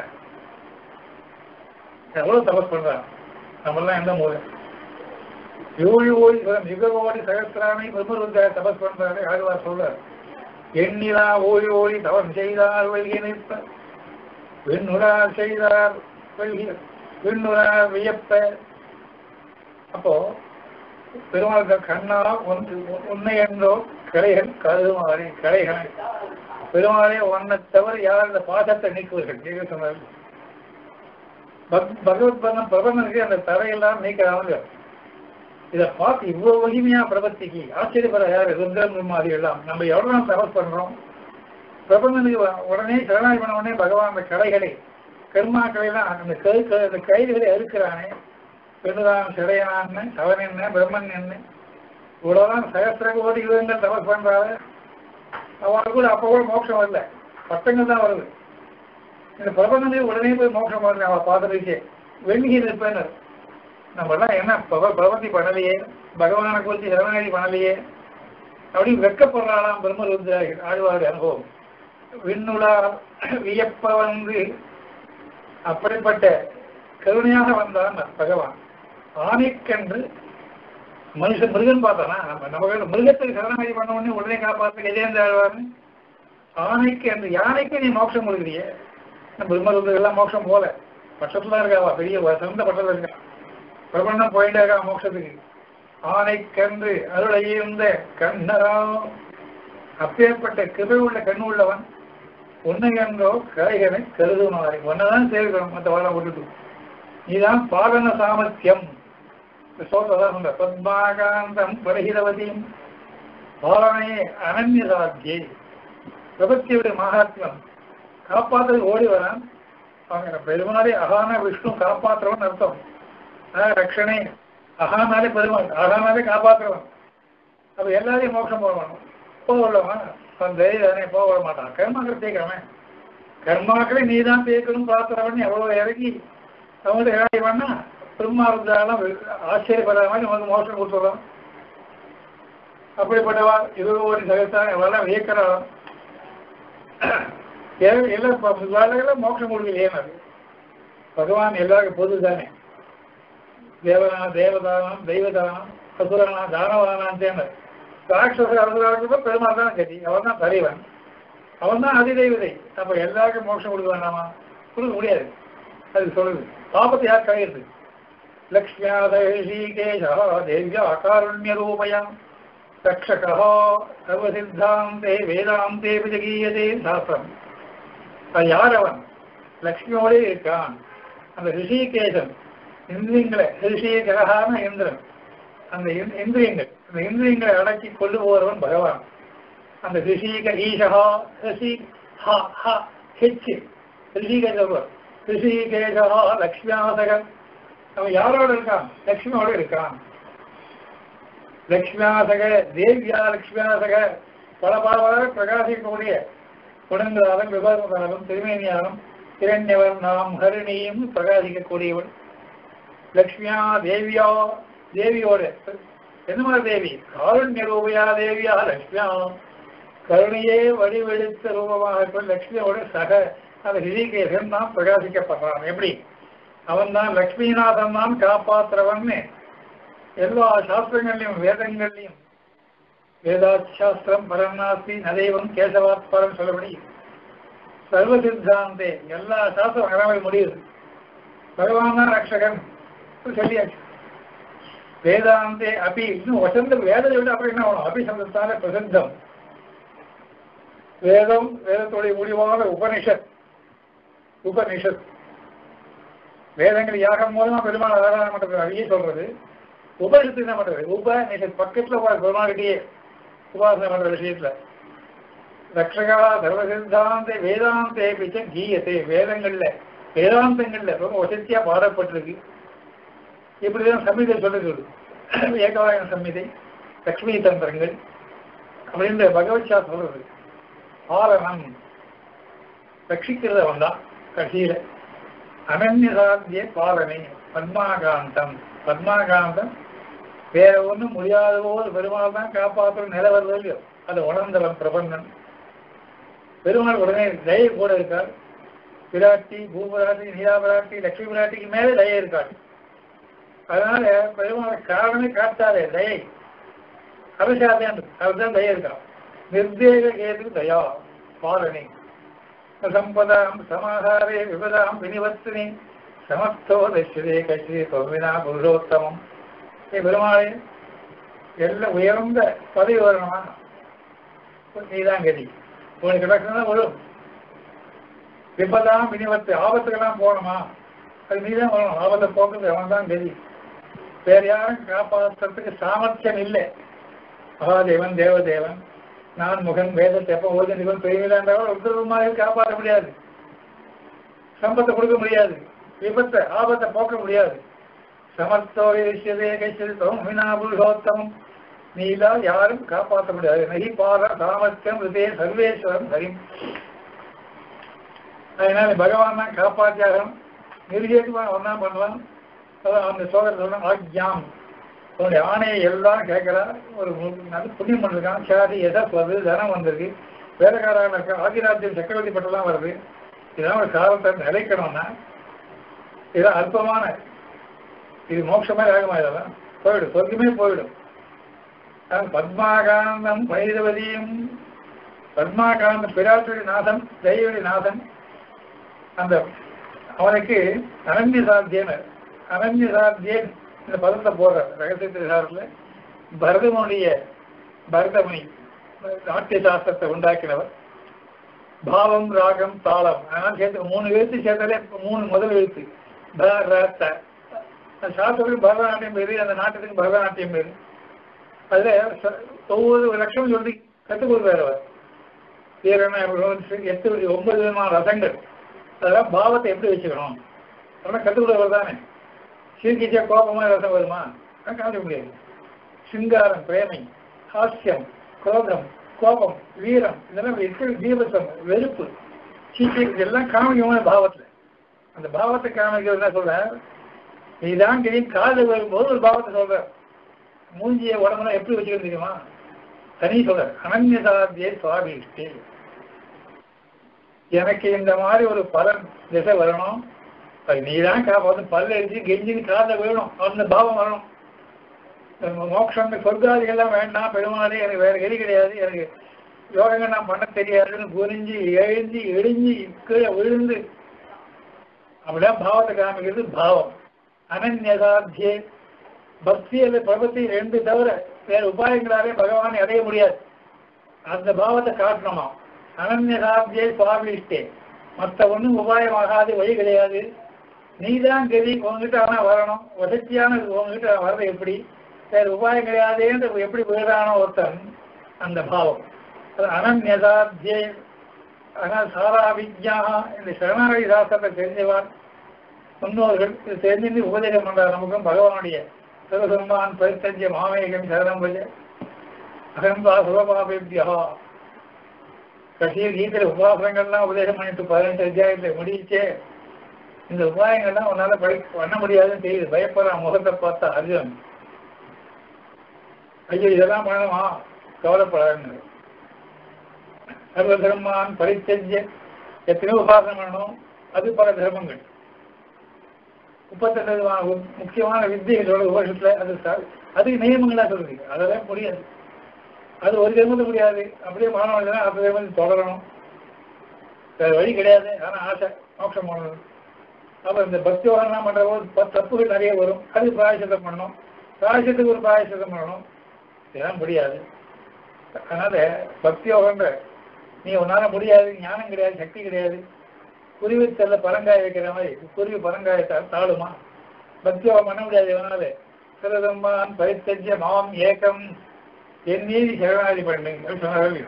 எவ்வளவு தபஸ் பண்றான் நம்மெல்லாம் எந்த மூலம் யோழி ஓடி யுக ஓடி சகசிராணி பிரம்மருந்த தபஸ் பண்றாரு ஆழ்வார் சொல்றார் எண்ணிலா ஓடி ஓடி தவம் செய்தார் வெள்கி நிற்ப விண்ணுறார் செய்தார் வெள்கி விண்ணுறார் வியப்ப அப்போ பெருமாள் கண்ணா ஒன்று உன்னை என்றோ கலைகள் கருதுமாறி கலைகள் பெருமாளே உன்னை தவிர யார் இந்த பாசத்தை நீக்குவர்கள் கேட்க சொன்னார் பகவத் பந்தம் பிரபந்தனுக்கு அந்த தரையெல்லாம் நீக்கிறாங்க இதை பார்த்து இவ்வளவு வலிமையா பிரபத்திக்கு ஆச்சரியப்பட யார் ருந்திரம் மாதிரி எல்லாம் நம்ம எவ்வளவு நாள் தபஸ் பண்றோம் பிரபந்தனுக்கு உடனே சரணாகி பண்ண உடனே பகவான் அந்த கடைகளை கர்மாக்களை எல்லாம் அந்த கை அந்த கைதுகளை அறுக்கிறானே பெண்ணுதான் சிடையனான்னு அவன் என்ன பிரம்மன் என்ன இவ்வளவுதான் சகசிர கோடி யுகங்கள் தபஸ் பண்றாரு அவனுக்கு கூட அப்போ கூட மோட்சம் வரல பட்டங்கள் தான் வருது இந்த பிரபந்தமே உடனே போய் மோட்சம் வருது அவன் பார்த்துருக்கே வெள்ளி இருப்பேன்னு நம்ம எல்லாம் என்ன பிரப பிரபந்தி பண்ணலையே பகவானை குறித்து சரணாகி பண்ணலையே அப்படி வெக்கப்படுறாளாம் பிரம்மருத்ராகிகள் ஆழ்வாரு அனுபவம் விண்ணுலா வியப்ப வந்து அப்படிப்பட்ட கருணையாக வந்தான் பகவான் ஆணைக்கன்று மனுஷன் மிருகன் பார்த்தானா நம்ம நம்ம மிருகத்துக்கு சரணாகி பண்ண உடனே உடனே காப்பாற்ற கஜேந்திர ஆழ்வார்னு ஆணைக்கு அந்த யானைக்கு நீ மோட்சம் கொடுக்குறியே பிரம்மருந்தெல்லாம் மோட்சம் போல பட்சத்துல தான் இருக்காவா பெரிய சிறந்த பட்டத்தில் இருக்கா பிரபண்ணம் போயிட்டே இருக்கா மோட்சத்துக்கு ஆணைக்கன்று அருளையிருந்த கண்ணரா அப்பேற்பட்ட கிருபை உள்ள கண் உள்ளவன் உன்னை என்றோ கலைகனை கருதுமாறு ஒன்னதான் சேர்க்கணும் மற்ற வாழ விட்டுட்டு நீதான் பாலன சாமர்த்தியம் சொல்றதான் சொல்ற பத்மாகாந்தம் பரகிரவதியும் பாலனே அனன்ய சாத்தியை பிரபத்தியுடைய மகாத்மியம் காப்பாற்ற ஓடி வரான் அவங்க பெருமாளே அகான விஷ்ணு காப்பாற்றுறவன் அர்த்தம் அதான் ரக்ஷணே அகானாலே பெருமாள் அகானாலே காப்பாற்றுறவன் அப்ப எல்லாரையும் மோட்சம் போடுவான் போக விடவன் அவன் தைரியதானே போக விட மாட்டான் கர்மாக்களை தேய்க்கிறவன் கர்மாக்களை நீ தான் தேய்க்கணும் பார்த்துறவன் எவ்வளவு இறங்கி அவங்கள்ட்ட இறங்கி பண்ணா பிரம்மா இருந்தாலும் ஆச்சரியப்படாத மாதிரி நமக்கு மோசம் கொடுத்துடுறான் அப்படிப்பட்டவா இருபது கோடி சகத்தான் எவ்வளவு வியக்கிறான் எல்லாம் வேலைகளை மோட்சம் கொடுக்கலையே அது பகவான் எல்லாருக்கும் பொது தானே தேவனா தேவதானம் தெய்வதானம் அசுரனா தானவானான் தேனர் ராட்சச அசுராவுக்கு பெருமாள் தான் கதி அவன் தான் தலைவன் அவன் தான் அதிதெய்வதை அப்ப எல்லாருக்கும் மோட்சம் கொடுக்க வேண்டாமா கொடுக்க முடியாது அது சொல்லுது பாபத்தை யார் கழியுது லக்ஷ்மியாதேஷீகேஷா தேவியா காருண்ய ரூபயா ரக்ஷகா சர்வசித்தாந்தே வேதாந்தே விஜகீயதே சாஸ்திரம் அது யார் அவன் லக்ஷ்மியோடே இருக்கான் அந்த ரிஷிகேசன் இந்திரியங்களை ரிஷிகரகான இந்திரன் அந்த இந்- இந்திரியங்கள் அந்த இந்திரியங்களை அடக்கி கொண்டு போகிறவன் பகவான் அந்த ரிஷிக ஈஷகா ரிஷி ஹ ஹ ஹெச் ரிஷிகேசவர் ரிஷிகேஷா லக்ஷ்மியாசகன் அவன் யாரோட இருக்கான் லக்ஷ்மியோட இருக்கான் லக்ஷ்மியாசக தேவியா லக்ஷ்மியாசக பல பல பிரகாசிக்கக்கூடிய குணங்களாலும் விவாதத்தாலும் திருமேனியாலும் இரண்யவன் நாம் ஹரிணியும் பிரகாசிக்கக்கூடியவன் லக்ஷ்மியா தேவியா தேவியோட என்ன மாதிரி தேவி காருண்ய ரூபயா தேவியா லக்ஷ்மியா கருணையே வடிவெடுத்த ரூபமாக இருப்ப லக்ஷ்மியோட சக அந்த ரிஷிகேசன் தான் பிரகாசிக்கப்படுறான் எப்படி அவன் தான் லக்ஷ்மிநாதன் தான் காப்பாற்றுறவன்னு எல்லா சாஸ்திரங்கள்லையும் வேதங்கள்லையும் வேதாத் சாஸ்திரம் பரநாஸ்தி நதேவம் கேசவாத் பரம் சொல்லபடி சர்வ சித்தாந்தே எல்லா சாஸ்திரம் அறவை முடியுது பகவான் தான் ரக்ஷகன் சொல்லியாச்சு வேதாந்தே அபி இன்னும் வசந்த வேதத்தை விட அப்புறம் என்ன ஆகணும் அபி சப்தத்தால பிரசித்தம் வேதம் வேதத்துடைய முடிவான உபனிஷத் உபனிஷத் வேதங்கள் யாகம் மூலமா பெருமாள் ஆராதனை பண்றது அதையே சொல்றது உபனிஷத்து என்ன பண்றது உபனிஷத் பக்கத்துல போற பெருமாளுடைய உபாசனை பண்ற விஷயத்துல ரக்ஷகா சர்வசித்தாந்த வேதாந்தே பிச்ச கீயத்தை வேதங்கள்ல வேதாந்தங்கள்ல ரொம்ப வசதியா பாடப்பட்டிருக்கு இப்படிதான் சம்மிதை சொல்லுது ஏகவாயன சம்மிதை லக்ஷ்மி தந்திரங்கள் அப்படின்ற பகவத்ஷா சொல்றது பாலனம் ரட்சிக்கிறது அவன் தான் கடைசியில அனன்யசாத்திய பாலனை பத்மாகாந்தம் பத்மாகாந்தம் வேற ஒண்ணும் முடியாத போது பெருமாள் தான் காப்பாற்றுற நிலை வருது இல்லையோ அது உணர்ந்தவன் பிரபந்தன் பெருமாள் உடனே தயை கூட இருக்கார் பிராட்டி பூபராட்டி நீலா பிராட்டி லட்சுமி பிராட்டிக்கு மேலே தயை இருக்காள் அதனால பெருமாள் காரணமே காட்டாதே தயை அபிஷாதம் அதுதான் தயை இருக்கான் நிர்தேக கேது தயா பாலனி சம்பதாம் சமாகாரே விபதாம் வினிவர்த்தினி சமஸ்தோ தஸ்யதே கட்சி தொல்வினா புருஷோத்தமம் ஏ பெருமாளே எல்லாம் உயர்ந்த பதவி வரணுமா நீதான் கதி உனக்கு கிடக்குன்னா வரும் விபதாம் வினிவத்து ஆபத்துக்கெல்லாம் போகணுமா அது நீதான் வரணும் ஆபத்தை போக்குறது அவன் தான் கதி வேற யாரும் காப்பாற்றுறதுக்கு சாமர்த்தியம் இல்லை மகாதேவன் தேவதேவன் நான் முகன் வேதத்தை எப்போ ஓதுவன் பெரியவிழாண்டாலும் உத்தரவுமாக காப்பாற்ற முடியாது சம்பத்தை கொடுக்க முடியாது விபத்தை ஆபத்தை போக்க முடியாது சமர்த்தோ விஷயதே கைச்சரித்தம் வினா புருஷோத்தமம் நீலா யாரும் காப்பாற்ற முடியாது நகி பார சாமர்த்தியம் இதே சர்வேஸ்வரம் ஹரிம் அதனால பகவான் தான் காப்பாற்றியாகணும் நிர்ஜேதுமா ஒன்னா பண்ணுவான் அதான் அந்த சோதரர் சொன்ன ஆக்யாம் உன்னுடைய ஆணையை எல்லாம் கேட்கிறா ஒரு நல்ல புண்ணியம் பண்ணிருக்கான் சாதி எதஸ் வருது தனம் வந்திருக்கு வேலைக்காரர்கள் இருக்க ஆதிராஜ்யம் சக்கரவர்த்தி பட்டெல்லாம் வருது இதெல்லாம் ஒரு காலத்தை நிலைக்கணும்னா இதெல்லாம் அல்பமான இது மோட்சமே ஆகுமா இதெல்லாம் போயிடும் சொர்க்கமே போயிடும் அதான் பத்மாகாந்தம் பைரவதியும் பத்மாகாந்தம் பிராட்டுடைய நாதன் தெய்வடைய நாதன் அந்த அவனுக்கு அனன்ய சாத்தியன் அனன்ய சாத்தியன் இந்த பதத்தை போடுறார் ரகசிய சாரத்தில் பரதமுனிய பரதமுனி நாட்டிய சாஸ்திரத்தை உண்டாக்கினவர் பாவம் ராகம் தாளம் அதனால சேர்த்து மூணு எழுத்து சேர்த்தாலே மூணு முதல் எழுத்து ப ர த அந்த சாஸ்திரத்துக்கு பரதநாட்டியம் பேரு அந்த நாட்டத்துக்கு பரதநாட்டியம் பேரு அதுல ச- ஒவ்வொரு லட்சம் சொல்லி கற்றுக் கொடுக்குறாரு அவர் வீரன எட்டு ஒன்பது விதமான ரசங்கள் அதெல்லாம் பாவத்தை எப்படி வச்சுக்கணும் அதெல்லாம் கற்றுக் கொடுக்குறது தானே சிரிக்கிச்சா கோபமா ரசம் வருமா அதெல்லாம் காமிக்க முடியாது சிங்காரம் பிரேமை ஹாஸ்யம் குரோதம் கோபம் வீரம் இதெல்லாம் இருக்கிற தீபசம் வெறுப்பு சீச்சி இதெல்லாம் காமிக்கணும் பாவத்துல அந்த பாவத்தை காமிக்கிறது என்ன சொல்ற நீதான் தெரியும் காது வரும்போது ஒரு பாவத்தை சொல்ற மூஞ்சிய உடம்புலாம் எப்படி வச்சுக்கிறது தெரியுமா தனி சொல்ற அனன்யதாத்தியே சுவாபிஷ்டி எனக்கு இந்த மாதிரி ஒரு பலன் திசை வரணும் அது நீதான் காப்பாத்து பல்ல அடிச்சு கெஞ்சின்னு காதில் விழணும் அந்த பாவம் வரணும் இந்த மோட்சம் சொர்க்காதிகள்லாம் வேண்டாம் பெருமாளே எனக்கு வேற கதி கிடையாது எனக்கு யோகங்கள் நான் பண்ண தெரியாதுன்னு புரிஞ்சு எழுந்தி இடிஞ்சு கீழே விழுந்து அப்படிதான் பாவத்தை காமிக்கிறது பாவம் அனன்யதாத்தியே பக்தி அல்லது பிரபத்தி ரெண்டு தவிர வேற உபாயங்களாலே பகவானை அடைய முடியாது அந்த பாவத்தை காட்டணுமா அனன்யதாத்தியே சுவாமிஷ்டே மற்ற ஒண்ணும் உபாயமாகாது வழி கிடையாது நீதான் கதி உங்ககிட்ட ஆனா வரணும் வசதியான உங்ககிட்ட வர்றது எப்படி வேற உபாயம் கிடையாதுன்னு எப்படி விழுறானோ ஒருத்தன் அந்த பாவம் அது அனன்யதாத்தியே ஆனால் சாரா விஜயா இந்த சரணாகி சாஸ்திரத்தை தெரிஞ்சவான் முன்னோர்கள் இது தெரிஞ்சு உபதேசம் பண்றார் நமக்கும் பகவானுடைய சிவசம்மான் பரித்தஞ்ச மாமேகம் சரணம் பஜ அகம்பா சுகபாபியா கடைசியில் கீதையில உபாசனங்கள்லாம் உபதேசம் பண்ணிட்டு பதினெட்டு அத்தியாயத்துல முடிச்சே இந்த உபாயங்கள்லாம் உன்னால படி பண்ண முடியாதுன்னு தெரியுது பயப்படுறான் முகத்தை பார்த்தா அர்ஜுன் ஐயோ இதெல்லாம் பண்ணணுமா கவலைப்படாதுன்னு சர்வ தர்மான் பரித்தஞ்ச எத்தனையோ உபாசனம் பண்ணணும் அது பல தர்மங்கள் முப்பத்தெட்டு விதமான உ- முக்கியமான வித்தியங்களோட உபோஷத்துல அது ச- அதுக்கு நியமங்களா சொல்லுது அதெல்லாம் முடியாது அது ஒரு ஜென்மத்து முடியாது அப்படியே மாணவர்கள் அடுத்த ஜென்மத்தில் தொடரணும் வேற வழி கிடையாது ஆனா ஆசை மோட்சம் பண்ணணும் அப்ப இந்த பக்தி வாகனம் பண்ற போது ப- தப்புகள் நிறைய வரும் அது பிராயசித்தம் பண்ணணும் பிராயசத்துக்கு ஒரு பிராயசித்தம் பண்ணணும் இதெல்லாம் முடியாது அதனால பக்தி யோகன்ற நீ உன்னால முடியாது ஞானம் கிடையாது சக்தி கிடையாது குருவி செல்ல பரங்காய வைக்கிற மாதிரி குருவி பரங்காய தா- தாழுமா பக்தி யோகம் பண்ண முடியாது இவனால சிறதம்பான் பரித்தஜ மாம் ஏகம் என் மீதி சரணாதி பண்ணு அப்படின்னு சொன்னார்கள்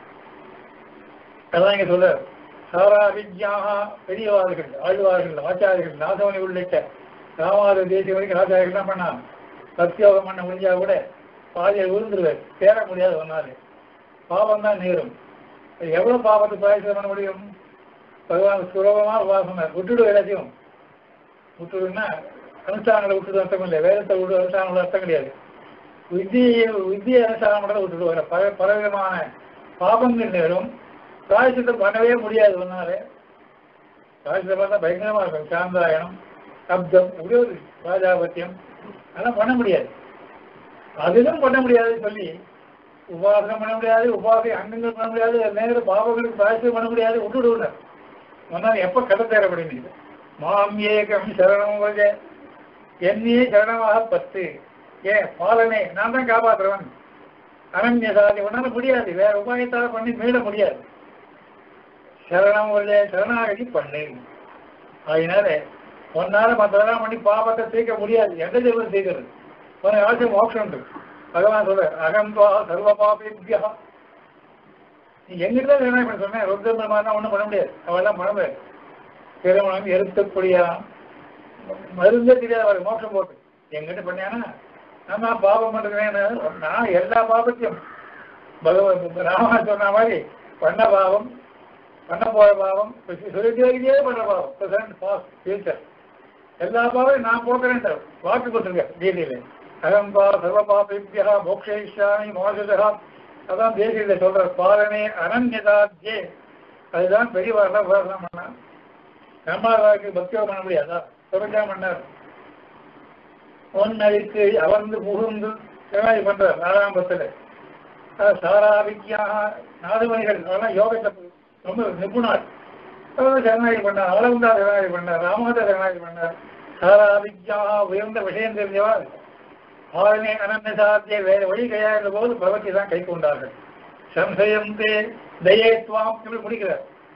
அதான் இங்க சொல்றார் சாரா வித்யாக பெரியவார்கள் ஆழ்வார்கள் ஆச்சாரியர்கள் நாசவனை உள்ளிட்ட ராமாவது தேசிய வரைக்கும் ஆச்சாரியர்கள் என்ன பண்ணான் சத்தியோகம் பண்ண முடிஞ்சா கூட பாதியை விழுந்துருவார் சேர முடியாது ஒன்னாரு பாவம் தான் நேரும் அது எவ்வளவு பாவத்தை பாயசம் பண்ண முடியும் பகவான் சுலபமா உபாசனர் விட்டுடு எல்லாத்தையும் விட்டுடுன்னா அனுஷ்டானங்களை விட்டுடு அர்த்தம் இல்லை வேதத்தை விட்டு அனுஷ்டானங்களை அர்த்தம் கிடையாது வித்தியை வித்தியை அனுஷ்டானம் பண்ணதை விட்டுட்டு வர பல பலவிதமான பாபங்கள் நேரும் பிராயசித்தம் பண்ணவே முடியாது ஒன்னாலே பிராயசித்தம் பண்ணா பயங்கரமா இருக்கும் சாந்தாயனம் சப்தம் இப்படி ஒரு ராஜாபத்தியம் அதெல்லாம் பண்ண முடியாது அதிலும் பண்ண முடியாதுன்னு சொல்லி உபாசனம் பண்ண முடியாது உபாசை அங்கங்கள் பண்ண முடியாது நேர பாவங்களுக்கு பிராயசித்தம் பண்ண முடியாது விட்டுடு விட ஒன்னால் எப்ப கதை தேரப்படுங்க மாம் ஏகம் சரணம் வக என்னையே சரணமாக பத்து ஏன் பாலனே நான் தான் காப்பாற்றுறவன் அனன்யசாதி உன்னால முடியாது வேற உபாயத்தால பண்ணி மீள முடியாது சரணம் வக சரணாகதி பண்ணு அதனால உன்னால மற்றதெல்லாம் பண்ணி பாவத்தை தீர்க்க முடியாது எந்த ஜென்மம் தீர்க்கிறது உனக்கு ஆசை மோட்சம் உண்டு பகவான் சொல்ற அகம்பா சர்வ பாபியா நீ எங்கிட்ட வேணா இப்ப சொன்னேன் ருத்ர மாதிரி ஒண்ணும் பண்ண முடியாது அவெல்லாம் பண்ண முடியாது திருமணம் எருத்தக்கூடிய மருந்தே தெரியாது அவருக்கு மோட்சம் போட்டு எங்கிட்ட பண்ணியானா நான் தான் பாவம் பண்றேன் நான் எல்லா பாவத்தையும் பகவான் ராமா சொன்ன மாதிரி பண்ண பாவம் பண்ண போற பாவம் சொல்லிட்டே இருக்கே பண்ற பாவம் பிரசன்ட் பாஸ்ட் ஃபியூச்சர் எல்லா பாவம் நான் போக்குறேன் வாக்கு கொடுத்துருக்கேன் கீதையில அகம்பா சர்வ பாபிபியா மோக்ஷயிஷாமி மோசதா அதான் தேசியில சொல்ற பாலனே அனன்யதாத்யே அதுதான் பெரியவாரெல்லாம் உபாசனம் பண்ணா நம்மளுக்கு பக்தியோகம் பண்ண முடியாதா தொடர்ச்சாம பண்ணார் ஒன்னடிக்கு அமர்ந்து புகுந்து சிவனாய் பண்றார் நாலாம் பத்துல சாரா வித்யாக நாதுமணிகள் அதெல்லாம் யோகத்தை ரொம்ப நிபுணர் அவர் சரணாகி பண்ணார் அளவுந்தா சரணாகி பண்ணார் ராமத சரணாகி பண்ணார் சாரா வித்யாக உயர்ந்த விஷயம் தெரிஞ்சவர் ஆரணே அனந்தசாத்திய வேற வழி கிடையாத போது பகவதி தான் கை கொண்டார்கள் சம்சயம் தே தயே துவாம் இப்படி முடிக்கிறார்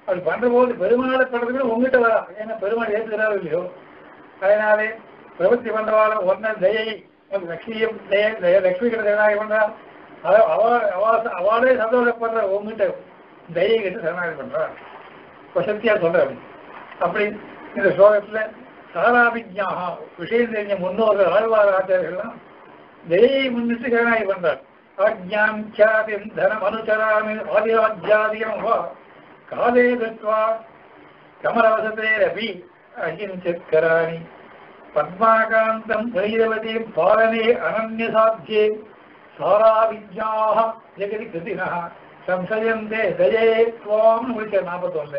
அப்படி பண்ற போது பெருமாளை பண்றதுக்கு உங்ககிட்ட வரா ஏன்னா பெருமாள் ஏற்றுக்கிறாரோ இல்லையோ அதனாலே பிரவൃத்தி பண்றவாளும் ஒன்ன தயை ஒரு லட்சியம் தய தய லட்சுமி கிட்ட சரணாகி பண்றா அவ அவ- அவ- அவளே சந்தோஷப்படுற உங்ககிட்ட தயை கிட்ட சரணாகி பண்றா வசத்தியா சொல்றேன் அப்படி இந்த ஸ்லோகத்துல சாராபிஜாக விஷயம் தெரிஞ்ச முன்னோர்கள் ஆழ்வார் ஆச்சாரியர்கள்லாம் தயையை முன்னிட்டு சரணாகி பண்றார் ஆஜ்ஞாம் சாதிம் தனம் அனுச்சராமி ஆதிராஜ்யாதியம் வா காலே தத்வா கமலவசதேரபி அகிஞ்சத்கராணி பத்மாகாந்தம் வைரவதீம் பாலனே அனன்யசாத்தியே சாராவித்யாக ஜெகதி கிருதினா சம்சயந்தே தயே துவாம் முடிச்ச நாற்பத்தொன்னு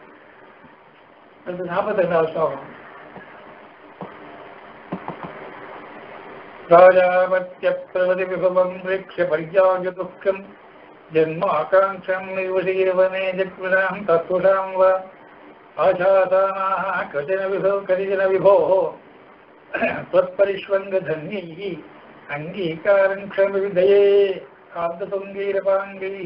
அது நாற்பத்தி ரெண்டாவது ஸ்லோகம் ராஜாவத்திய பிரவதி விபவம் வீக்ஷ பரிஜாய துக்கம் ஜன்ம ஆகாங்கம் நிர்வசீவனே ஜக்விடாம் தத்துஷாம் வா ஆசாதானாः கதின விபோ கதிஜன விபோः त्वत्परिष्वङ्गधन्यैः அங்கீகாரம் க்ஷமவிதயே காந்ததுங்கீரபாங்கைः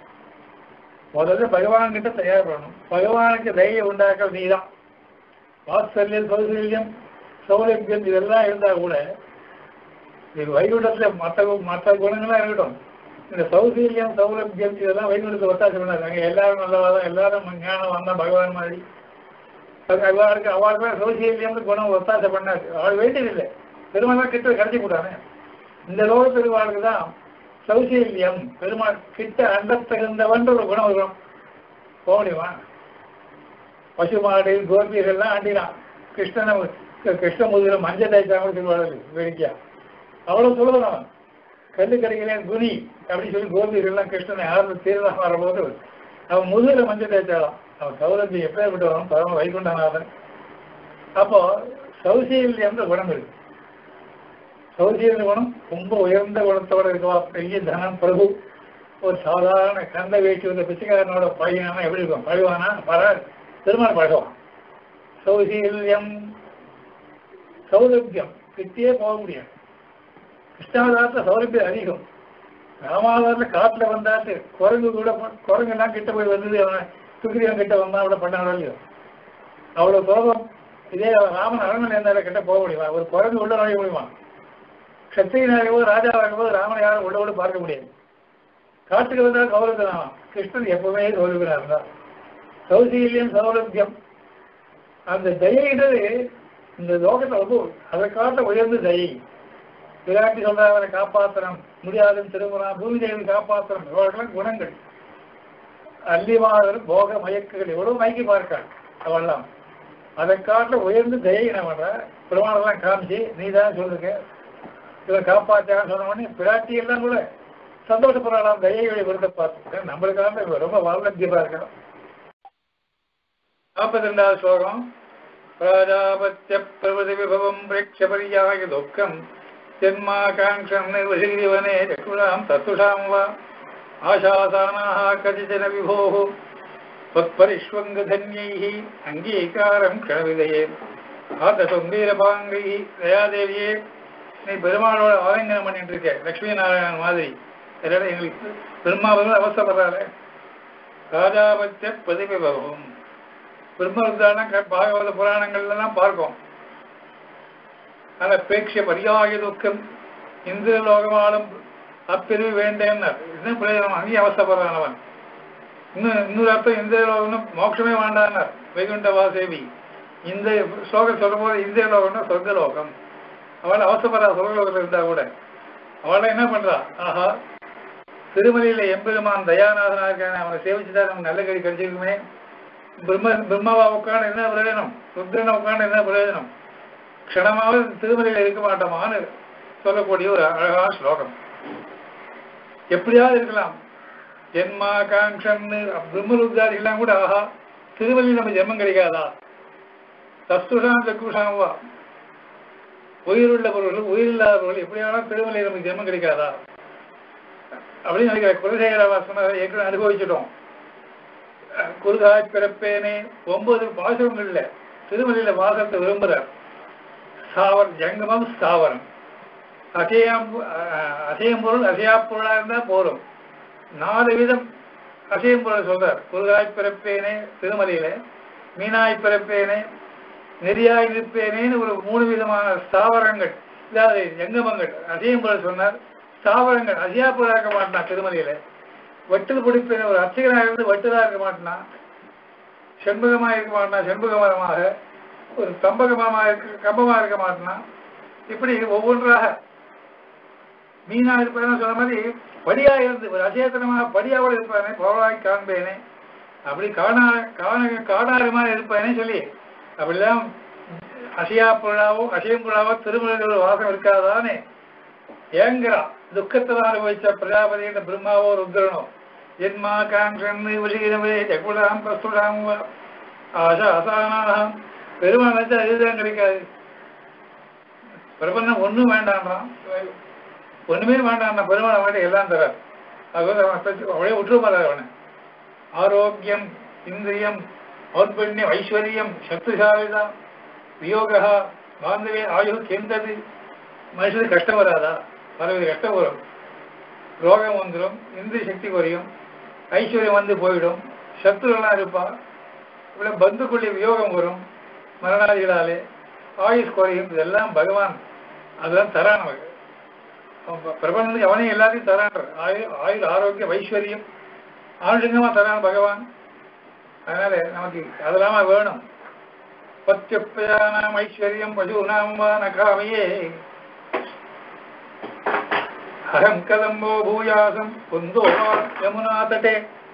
முதல்ல பகவான் கிட்ட தயார் பண்ணணும் பகவானுக்கு தயை உண்டாக்க நீதான் வாத்சல்யம் சௌசல்யம் சௌலபியம் இதெல்லாம் இருந்தா கூட இது வைகுண்டத்துல மற்ற மற்ற குணங்கள்லாம் இருக்கட்டும் இந்த சௌசல்யம் சௌலபியம் இதெல்லாம் வைகுண்டத்தை ஒத்தாசை பண்ணாங்க எல்லாரும் நல்லவாதான் எல்லாரும் ஞானம் வந்தா பகவான் மாதிரி அது அவளுக்கு அவளுக்கு சௌசல்யம் குணம் ஒத்தாசை பண்ணாது அவள் வேண்டியதில்லை பெருமாள் கிட்ட கிடைச்சி போட்டானே இந்த லோக பெருமாளுக்கு தான் சௌசல்யம் பெருமாள் கிட்ட அண்டத்தகுந்தவன்ற ஒரு குணம் வரும் போக முடியுமா பசுமாடு கோபியர்கள்லாம் ஆண்டினான் கிருஷ்ணனை கிருஷ்ண முதுகில மஞ்சள் தேய்ச்சாங்க சொல்லுவாள் வேடிக்கையா அவ்வளவு சொல்லுவான் அவன் கல்லு கடைகளேன் குனி அப்படின்னு சொல்லி கோபியர்கள்லாம் கிருஷ்ணனை யாரும் தீர்தான் வரும்போது அவன் முதுகில மஞ்சள் தேய்ச்சாலாம் அவன் சௌரத்தி எப்பேற்பட்டவன் பரம வைகுண்டநாதன் அப்போ சௌசல்யம் குணம் இருக்கு சௌசீல குணம் ரொம்ப உயர்ந்த குணத்தோட இருக்கவா பெரிய தனம் பிரபு ஒரு சாதாரண கந்த வேட்டி வந்த பிச்சைக்காரனோட பையனா எப்படி இருக்கும் பழுவானா பர திருமணம் பழகுவான் சௌசீல்யம் சௌலபியம் கிட்டே போக முடியும் கிருஷ்ணாவதாரத்தில் சௌலபியம் அதிகம் ராமாவதாரத்தில் காட்டுல வந்தாட்டு குரங்கு கூட குரங்கெல்லாம் கிட்ட போய் வந்தது அவன் சுக்ரீவன் கிட்ட வந்தா அவ்வளோ பண்ணாரோ இல்லையோ அவ்வளோ கோபம் இதே ராமன் அரண்மனை இருந்தாலும் கிட்ட போக முடியுமா ஒரு குரங்கு உள்ள நுழைய முடியுமா சத்திரியனாகவோ ராஜாவாகவோ ராமனை யாரும் உள்ள கூட பார்க்க முடியாது காட்டுக்கு வந்தால் கௌரவம் கிருஷ்ணன் எப்பவுமே கௌரவனாக தான் சௌசீல்யம் சௌலபியம் அந்த தயைன்றது இந்த லோகத்தில் ரொம்ப அதை காட்ட உயர்ந்த தயை விராட்டி சொல்ற அவரை காப்பாற்றணும் முடியாதுன்னு திரும்புறான் பூமி தேவி காப்பாற்றணும் இவர்களெல்லாம் குணங்கள் அல்லிமாதர் போக மயக்குகள் எவ்வளவு மயக்கி பார்க்காள் அவெல்லாம் அதை காட்ட உயர்ந்து தயை என்ன பண்ற பெருமாளெல்லாம் காமிச்சு நீ தான் சொல்லுங்க இவன் காப்பாற்றான்னு சொன்ன உடனே பிராட்டி எல்லாம் கூட சந்தோஷப்படுறாளாம் தயையுடைய விருதை பார்த்து நம்மளுக்காக இவன் ரொம்ப வால்நத்தியமா இருக்கான் நாற்பத்தி ரெண்டாவது ஸ்லோகம் பிராஜாபத்திய பிரபதி விபவம் பிரேட்சபரியாய துக்கம் ஜன்மாகாங்கம் நிர்வசீவனே சக்குஷாம் தத்துஷாம் வா ஆசாசானாः கதிச்சன விபோः त्वत्परिष्वङ्गधन्यैः அங்கீகாரம் க்ஷணவிதையே ஆத்தசுந்தீரபாங்கைः தயாதேவியே நீ பெருமாளோட ஆலிங்கனம் பண்ணிட்டு இருக்க லட்சுமி நாராயணன் மாதிரி இதோட எங்களுக்கு பெருமாள் அவசரப்படுறாரு ராஜாபத்திய பிரதிபிபவம் பிரம்மருத்தான பாகவத புராணங்கள்லாம் பார்ப்போம் அந்த பேட்ச பரியாய துக்கம் இந்திர லோகமாலும் அப்பிரிவு வேண்டேன்னார் இன்னும் பிரயோஜனம் அங்கேயும் அவசரப்படுறான் அவன் இன்னும் இன்னொரு அர்த்தம் இந்திர லோகம் மோட்சமே வேண்டான்னார் வைகுண்ட வாசேவி இந்த ஸ்லோகம் சொல்லும் போது இந்திர லோகம்னா சொர்க்க லோகம் அவள் அவசரப்படுறா சொர்க்கலோகத்தில் இருந்தா கூட அவளை என்ன பண்றா ஆஹா திருமலையில எம்பெருமான் தயாநாதனா இருக்கானே அவனை சேவிச்சுட்டா நமக்கு நல்ல கடி கிடைச்சிருக்குமே பிரம்ம பிரம்மாவா உட்காந்து என்ன பிரயோஜனம் ருத்ரனை உட்காந்து என்ன பிரயோஜனம் க்ஷணமாவது திருமலையில இருக்க மாட்டோமான்னு சொல்லக்கூடிய ஒரு அழகான ஸ்லோகம் எப்படியாவது இருக்கலாம் ஜென்மாகாங்ஷன்னு பிரம்மருத்தாதிகள்லாம் கூட ஆஹா திருமலையில் நம்ம ஜென்மம் கிடைக்காதா தஸ்துஷாம் சக்குஷாம் வா உயிருள்ள பொருள்கள் உயிரில்லாதவர்கள் எப்படியான திருமலை நமக்கு ஜென்மம் கிடைக்காதா அப்படின்னு நினைக்கிற குலசேகரவா சொன்னதை ஏற்கனவே அனுபவிச்சிட்டோம் குருகாய் பிறப்பேனே ஒன்பது பாசகங்கள்ல திருமலையில வாசத்தை விரும்புறார் சாவர் ஜங்கமம் ஸ்தாவரம் அசையாம் அசையம் பொருள் அசையா பொருளா இருந்தா போதும் நாலு விதம் அசையும் பொருள் சொல்றார் குருகாய் பிறப்பேனே திருமலையில மீனாய் பிறப்பேனே நெறியாய் நிற்பேனேன்னு ஒரு மூணு விதமான ஸ்தாவரங்கள் இதாவது ஜங்கமங்கள் அசையும் பொருள் சொன்னார் ஸ்தாவரங்கள் அசையா பொருளாக இருக்க மாட்டான் திருமலையில வெட்டில் பிடிப்பேன் ஒரு அர்ச்சகனாக இருந்து வெட்டுதா இருக்க மாட்டான் செண்பகமாக இருக்க மாட்டான் செண்பக மரமாக ஒரு கம்பக மரமாக இருக்க கம்பமாக இருக்க மாட்டான் இப்படி ஒவ்வொன்றாக மீனா இருப்பேன்னு சொன்ன மாதிரி படியா இருந்து ஒரு அசேதனமாக படியாவோடு இருப்பானே பவளாய் காண்பேனே அப்படி காணா காண காடாரமா இருப்பானே சொல்லி அப்படிதான் அசையா புழாவோ அசையும் புழாவோ திருமலையில் ஒரு வாசம் இருக்காதானே ஏங்கிறான் துக்கத்தில் அனுபவிச்ச பிரஜாபதி என்ற பிரம்மாவோ ருத்ரனோ ஜென்மா காங்கன் வசீரமே ஜகுலாம் கஸ்துடாம் ஆசா அசானாகம் பெருமாள் நினைச்சா இதுதான் கிடைக்காது பிரபந்தம் ஒண்ணும் வேண்டான்றான் ஒண்ணுமே வேண்டாம் பெருமாள் அவன்கிட்ட எல்லாம் தரார் அது அவன் பெற்று அவளே விட்டுருப்பாரு அவனை ஆரோக்கியம் இந்திரியம் ஔத்பண்யம் ஐஸ்வர்யம் சக்திசாலிதா வியோகா பாந்தவே ஆயு கெந்தது மனுஷனுக்கு கஷ்டம் வராதா பலவித கஷ்டம் வரும் ரோகம் வந்துடும் இந்திரிய சக்தி குறையும் ஐஸ்வர்யம் வந்து போயிடும் சத்துருலாம் இருப்பா இவ்வளோ பந்துக்குள்ளே வியோகம் வரும் மரணாதிகளாலே ஆயுஷ் குறையும் இதெல்லாம் பகவான் அதெல்லாம் தரான் நமக்கு அவன் பிரபஞ்சத்துக்கு அவனே எல்லாத்தையும் தரான் ஆயுள் ஆயுள் ஆரோக்கியம் ஐஸ்வர்யம் ஆனுஷங்கமாக தரான் பகவான் அதனால நமக்கு அதெல்லாம வேணும் பத்தியப்பயானாம் ஐஸ்வர்யம் பசுனாம் வா நகாமையே அகம் கதம்போ பூயாசம் குந்தோ யமுனா தட்டே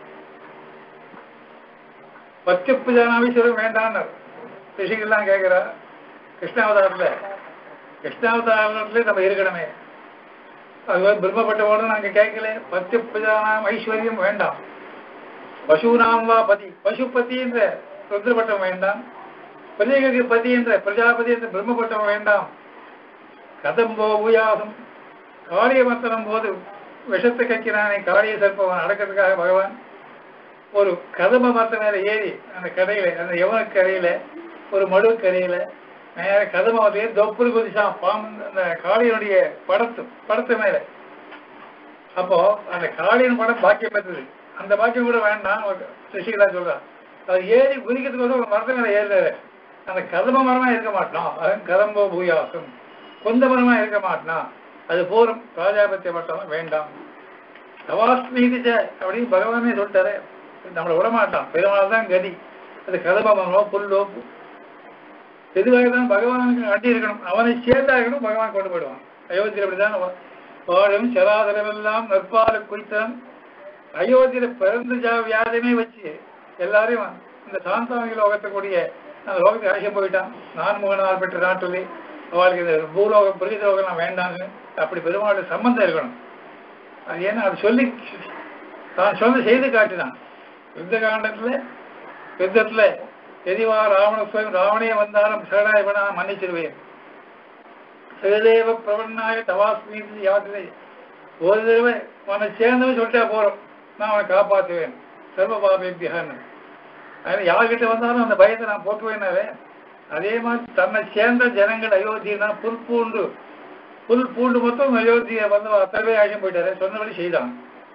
பத்தியப்பஜானாமீஸ்வரம் வேண்டான்னார் ரிஷிகள்லாம் கேட்கிறா கிருஷ்ணாவதாரத்தில் கிருஷ்ணாவதாரத்தில் நம்ம இருக்கணுமே அது பிரம்மப்பட்டவோடு நாங்க கேட்கல பத்தியப்பஜானாம் ஐஸ்வர்யம் வேண்டாம் பசுனாம் வா பதி பசுபதி என்ற ருத்ரபட்டம் வேண்டாம் பிரஜைகளுக்கு பதி என்ற பிரஜாபதி என்ற பிரம்மபட்டம் வேண்டாம் கதம்போ உயாசம் காளிய மத்தனம் போது விஷத்தை கக்கிறானே காளிய சர்ப்பவன் அடக்கிறதுக்காக பகவான் ஒரு கதம்ப மரத்த மேல ஏறி அந்த கரையில அந்த யவன கரையில ஒரு மடு கரையில நேர கதம்ப மரத்தையே தொப்புள் குதிச்சான் பாம்பு அந்த காளியனுடைய படத்து படத்து மேல அப்போ அந்த காளியின் படம் பாக்கியம் பெற்றது அந்த பாக்கியம் கூட வேண்டாம் ரிஷிகளா சொல்றான் அது ஏறி குதிக்கிறதுக்கு வந்து ஒரு மரத்து மேல ஏறுறாரு அந்த கதம்ப மரமா இருக்க மாட்டான் அது கதம்போ பூயாசம் கொந்த மரமா இருக்க மாட்டான் அது போரும் ராஜாபத்திய மட்டும் வேண்டாம் தவாஸ்மீதிச்ச அப்படின்னு பகவானே சொல்லிட்டாரு நம்மளை விடமாட்டான் பெருமாள் தான் கதி அது கதம்ப மரமோ புல்லோ எதுவாக தான் பகவானுக்கு அட்டி இருக்கணும் அவனை சேர்ந்தா இருக்கணும் பகவான் கொண்டு போயிடுவான் அயோத்தியில் அப்படிதான் வாழும் சராதரமெல்லாம் நற்பால குறித்தான் அயோத்தியில பிறந்த ஜா வியாதமே வச்சு எல்லாரையும் இந்த சாந்தாமிக லோகத்தை கூடிய அந்த லோகத்துக்கு அழைச்சிட்டு போயிட்டான் நான் முகநாள் பெற்ற நாட்டிலே அவளுக்கு இந்த பூலோகம் பிரகித லோகம் வேண்டாம்னு அப்படி பெருமாளுடைய சம்பந்தம் இருக்கணும் அது ஏன்னா அது சொல்லி தான் சொன்ன செய்து காட்டினான் யுத்த காண்டத்துல யுத்தத்துல எதிவா ராவண சுவயம் ராவணே வந்தாலும் சரணாயவனா மன்னிச்சிருவேன் சகதேவ பிரபன்னாய தவாஸ்மி யாத்திரை ஒரு தடவை உன்னை சேர்ந்தவன் சொல்லிட்டா போறோம் நான் அவனை காப்பாற்றுவேன் சர்வ பாபேபியான்னு அதனால யார்கிட்ட வந்தாலும் அந்த பயத்தை நான் போட்டுவேனாவே அதே மாதிரி தன்னை சேர்ந்த ஜனங்கள் அயோத்தியா புல் பூண்டு புல் பூண்டு மொத்தம் அயோத்தியை வந்து அத்தனை பேர் ஆகியம் போயிட்டாரு சொன்னபடி செய்தான்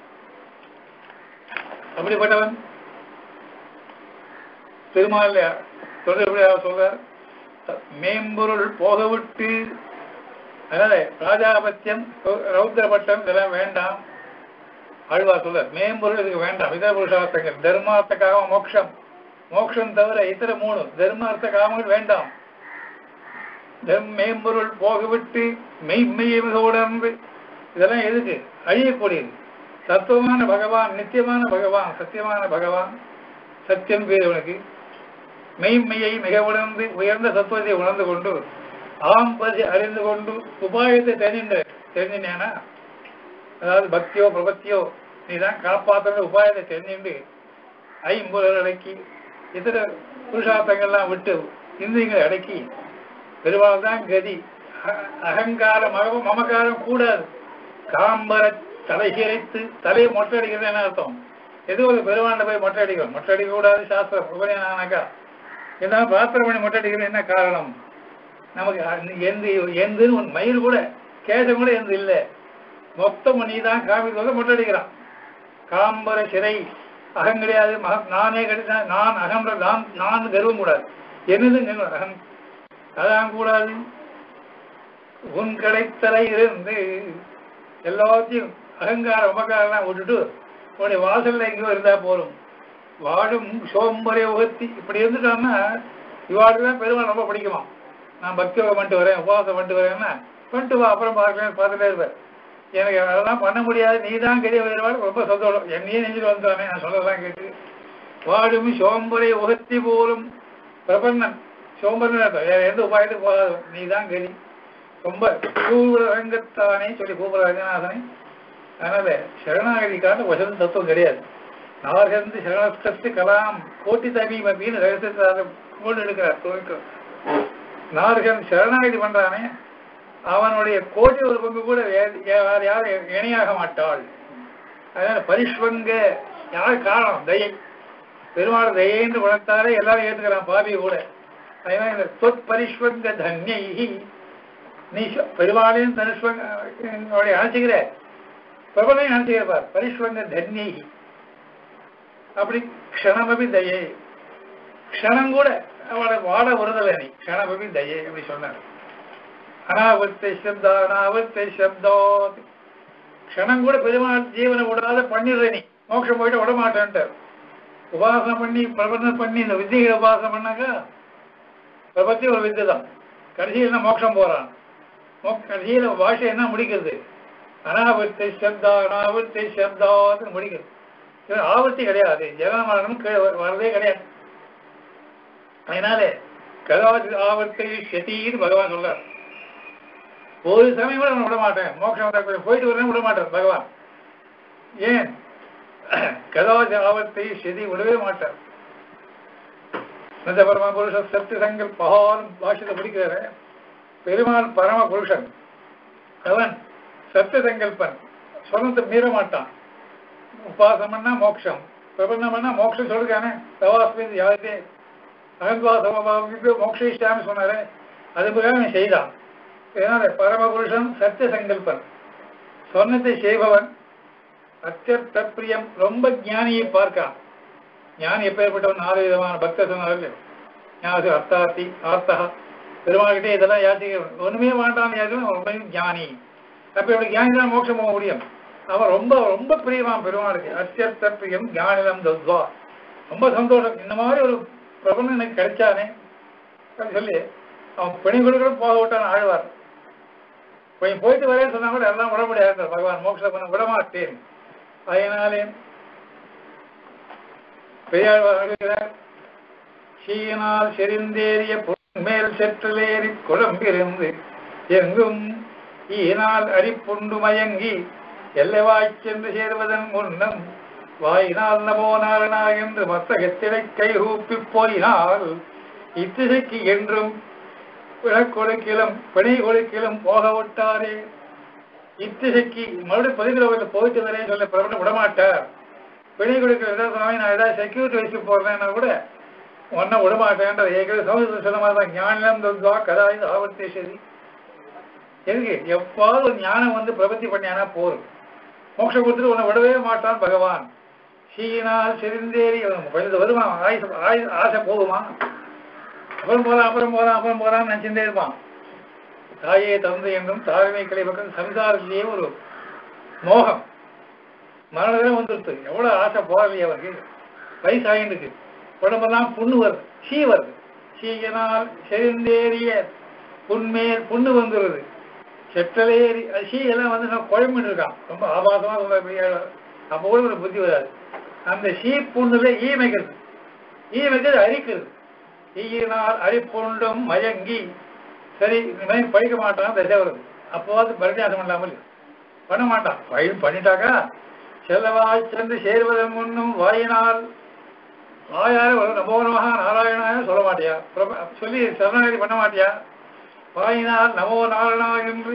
அப்படிப்பட்டவன் திருமால் தொடர்புடைய சொல்றார் மேம்பொருள் போக விட்டு அதனால ராஜாபத்தியம் ரௌத்ரபட்டம் இதெல்லாம் வேண்டாம் ஆழ்வா சொல்ற மேம்பொருள் இதுக்கு வேண்டாம் இதர புருஷார்த்தங்கள் தர்மார்த்தக்காக மோட்சம் மோட்சம் தவிர இத்தர மூணு தர்மார்த்த காமங்கள் வேண்டாம் தர்ம மேம்பொருள் போகவிட்டு மெய்மையை மிக உணர்ந்து இதெல்லாம் எதுக்கு அழியக்கூடியது தத்துவமான பகவான் நித்தியமான பகவான் சத்தியமான பகவான் சத்தியம் பேர் உனக்கு மெய்மையை மிக உணர்ந்து உயர்ந்த தத்துவத்தை உணர்ந்து கொண்டு ஆம் பதி அறிந்து கொண்டு உபாயத்தை தெரிஞ்சு தெரிஞ்சினேனா அதாவது பக்தியோ பிரபத்தியோ நீதான் காப்பாற்றுற உபாயத்தை தெரிஞ்சுண்டு ஐம்புலர் அடக்கி இதர புருஷார்த்தங்கள்லாம் விட்டு இந்திரியங்களை அடக்கி பெருமாள் தான் கதி அ- அகங்காரம் மக- மமகாரம் கூடாது காம்பர தலை சிரைத்து தலையை மொட்டை அடிக்கிறது என்ன அர்த்தம் எது ஒரு பெருமாண்ட போய் மொட்டை அடிக்கணும் மொட்டை அடிக்க கூடாது சாஸ்திரம் உபநயனானாக்கா என்ன பிரார்த்தனை பண்ணி மொட்டை அடிக்கிறது என்ன காரணம் நமக்கு அ- எந்த எந்துன்னு ஒரு மயில் கூட கேசம் கூட எந்த இல்லை மொத்தம் நீ தான் காமிக்கிறது மொட்டை அடிக்கிறான் காம்பர சிறை அகம் கிடையாது மக- நானே கிடைச்சேன் நான் அகம் நான் நான் கர்வம் கூடாது என்னது கர்வம் அகம் அதான் கூடாது உன் கடைத்தலை இருந்து எல்லாத்தையும் அகங்கார உபகாரம் விட்டுட்டு உன்னுடைய வாசல்ல எங்கேயோ இருந்தா போதும் வாழும் சோம்பரை உகத்தி இப்படி இருந்துட்டோம்னா இவாளுக்கு தான் பெருமாள் ரொம்ப பிடிக்குமா நான் பக்தி யோகம் பண்ணிட்டு வரேன் உபவாசம் பண்ணிட்டு வரேன்னா பண்ணிட்டு வா அப்புறம் பார்க்கலாம் பார்த்துட்டே இருப்பேன் எனக்கு அதெல்லாம் பண்ண முடியாது நீ தான் கெடிய வருவாள் ரொம்ப சந்தோஷம் என்னையே நெஞ்சில் வந்துட்டானே நான் சொல்லலாம் கேட்டு வாடும் சோம்பரை உகத்தி போலும் பிரபன்னன் சோம்பரன் அர்த்தம். வேற எந்த உபாயத்துக்கு போகாது நீ தான் கதி ரொம்ப கூவுரங்கத்தானே சொல்லி கூப்பிடுற ரங்கநாதனை அதனால சரணாகதிக்கான வசந்த தத்துவம் கிடையாது நாகந்து சரணஸ்து கலாம் கோட்டி தமீம் அப்படின்னு ரகசியத்தை அதை கொண்டு எடுக்கிறார் துவக்கம் நார்கன் சரணாகதி பண்றானே அவனுடைய கோட்டி ஒரு பங்கு கூட வே- வேற யாரும் இணையாக மாட்டாள் அதனால பரிஷ்வங்க யார் காரணம் தயை பெருமாள் தயைன்னு குணத்தாலே எல்லாரும் ஏத்துக்கிறான் பாபி கூட அதனால இந்த தொத் பரிஷ்வங்க தன்யை நீ சொ- பெருமாளையும் தனுஷ்வங்க அவளை அணைச்சிக்கிற பிரபலையும் அணைச்சிக்கிறப்பார் பரிஷ்வங்க தன்யை அப்படி க்ஷணமபி தயை க்ஷணம் கூட அவளை வாட வருதலை நீ க்ஷணமபி தயை அப்படி சொன்னார் அனாவர்த்தை சப்தா அனாவர்த்தை சப்தாத் க்ஷணம் கூட பெருமாள் ஜீவனை விடாத பண்ணிடுற நீ மோட்சம் போயிட்டு விட மாட்டேன்ட்டார் உபாசனம் பண்ணி பிரபந்தம் பண்ணி இந்த வித்தியை உபாசனம் பண்ணாக்கா பிரபத்தி ஒரு வித்தை தான் கடைசியில் என்ன மோட்சம் போறான் மோக்- கடைசியில பாஷை என்ன முடிக்கிறது அனாவர்த்தி சப்தா அனாவர்த்தி சப்தாத்னு முடிக்கிறது இது ஆவர்த்தி கிடையாது ஜெகன மரணம் கீழே வ- வர்றதே கிடையாது அதனால கதாதி ஆவர்த்தி ஷதீன்னு பகவான் சொல்றார் ஒரு சமயம் கூட நான் விட மாட்டேன் மோட்சம் வந்தா போய்- போயிட்டு வரேன் விட மாட்டேன் பகவான் ஏன் கதாதி ஆவர்த்தி ஷதி விடவே மாட்டார் இந்த பரம புருஷ சத்திய சங்கல்பான் பாஷத்தை பிடிக்கிறாரு பெருமாள் பரம புருஷன் அவன் சத்திய சங்கல்பன் சொன்னத்தை மீற மாட்டான் உபாசம் பண்ணா மோட்சம் பிரபந்தம் பண்ணா மோட்சம் சொல்றானே தவாஸ்மின் யாருதே அகன்வாசமாவுக்கு மோட்சிஷ்டாமி சொன்னாரு அது பிரகாரம் செய்தான் இதனால பரமபுருஷன் சத்திய சங்கல்பன் சொன்னதை செய்பவன் அத்தியர்த்த பிரியம் ரொம்ப ஞானியை பார்க்கான் ஞானி எப்பேற்பட்டவன் நாலு விதமான பக்த சொன்னார்கள் ஞானது அர்த்தார்த்தி ஆர்த்தகா பெருமாள்கிட்டே இதெல்லாம் யாச்சிக்க ஒண்ணுமே வேண்டாம் யாருக்கும் ரொம்ப ஞானி அப்ப இவனுக்கு ஞானி தான் மோட்சம் போக முடியும் அவன் ரொம்ப ரொம்ப பிரியமான் பெருமாளுக்கு அத்தியர்த்த பிரியம் ஞானிலம் தத்வா ரொம்ப சந்தோஷம் இந்த மாதிரி ஒரு பிரபலம் எனக்கு கிடைச்சானே அப்படின்னு சொல்லி அவன் பிணை கொடுக்கற போக விட்டான் ஆழ்வார் கொஞ்சம் போயிட்டு வரேன்னு சொன்னா கூட எல்லாம் விட முடியாது பகவான் மோட்சம் பண்ண விட மாட்டேன் அதனாலே பெரியாழ்வார் சீனால் செறிந்தேறிய மேல் செற்றலேறி குழம்பிருந்து எங்கும் ஈனால் அரிப்புண்டு மயங்கி எல்லைவாய்ச் சென்று சேர்வதன் முன்னம் வாயினால் நமோ நாரணா என்று மத்தகத்திடை கைகூப்பி போயினால் இத்திசைக்கு என்றும் பிணக்கொடுக்கிலும் பிணை கொடுக்கிலும் போக விட்டாரே இத்திசைக்கு மறுபடியும் பதிவில் போயிட்டு வரேன் சொல்ல பிரபலம் விடமாட்டார் பிணை கொடுக்கிற ஏதாவது சுவாமி நான் ஏதாவது செக்யூரிட்டி வச்சு போடுறேன்னா கூட ஒன்ன விடமாட்டேன்ற ஏற்கனவே சமூகத்தில் சொன்ன மாதிரி தான் ஞானம் தத்வா கதா இது ஆவர்த்தி சரி எதுக்கு எப்பாவது ஒரு ஞானம் வந்து பிரபத்தி பண்ணியானா போதும் மோட்சம் கொடுத்துட்டு உன்னை விடவே மாட்டான் பகவான் சீனால் செறிந்தேறி அவன் கொஞ்சம் வருமா ஆயுச ஆயு ஆசை போகுமா அப்புறம் போலாம் அப்புறம் போலாம் அப்புறம் போலாம்னு நினைச்சுட்டே இருப்பான் தாயே தந்தை என்றும் தாழ்மை கிளை பக்கம் சம்சாரத்திலேயே ஒரு மோகம் மரணம் வந்துருது எவ்வளவு ஆசை போகலையே அவருக்கு வயசாகிருக்கு உடம்பெல்லாம் புண்ணு வருது சீ வருது சீயினால் செறிந்தேறிய புண்மேல் புண்ணு வந்துடுது செட்டலேறி அது சீ எல்லாம் வந்து நான் குழம்பிட்டு இருக்கான் ரொம்ப ஆபாசமா சொல்ற பெரிய ஆளு. அப்போ கூட ஒரு புத்தி வராது அந்த சீ புண்ணுல ஈ மைக்கிறது ஈ மைக்கிறது அரிக்கிறது ஈயினால் அரிப்புண்டும் மயங்கி சரி இந்த மாதிரி படிக்க மாட்டான் தசை வருது அப்போவாது பரிதாசம் பண்ணாமல் பண்ண மாட்டான் பயில் பண்ணிட்டாக்கா செல்லவாய் சென்று சேர்வதன் முன்னும் வாயினால் வாயார ஒரு நமோ நமஹ நாராயணாய சொல்ல மாட்டியா பிரப- சொல்லி சரணாகதி பண்ண மாட்டியா வாயினால் நமோ நாராயணா என்று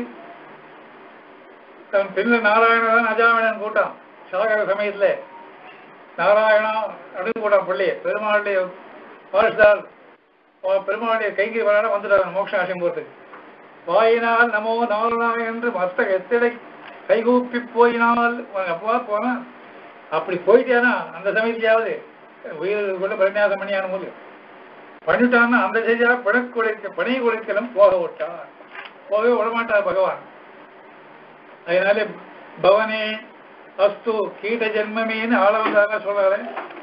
தன் பின்ன நாராயணன் அஜாமினன் கூட்டான் சாகர சமயத்துல நாராயணா அப்படின்னு கூட்டான் பிள்ளைய பெருமாளுடைய வாரிசுதார் அவன் பெருமாளுடைய கைங்கி வரான வந்துட்டாங்க மோட்ச ஆசையம் போறதுக்கு வாயினால் நமோ நாராயணா என்று மத்த எத்திடை கைகூப்பி போயினால் உனக்கு அப்பா போனா அப்படி போயிட்டேனா அந்த சமயத்திலாவது உயிர் கூட பரிணியாசம் பண்ணியான போது பண்ணிட்டான்னா அந்த செய்தியா பணக்குழைக்க பணி குழைக்கலும் போக விட்டார் போகவே விடமாட்டார் பகவான் அதனால பவனே அஸ்து கீட்ட ஜென்மமேன்னு ஆளவந்தாரா சொல்றாரு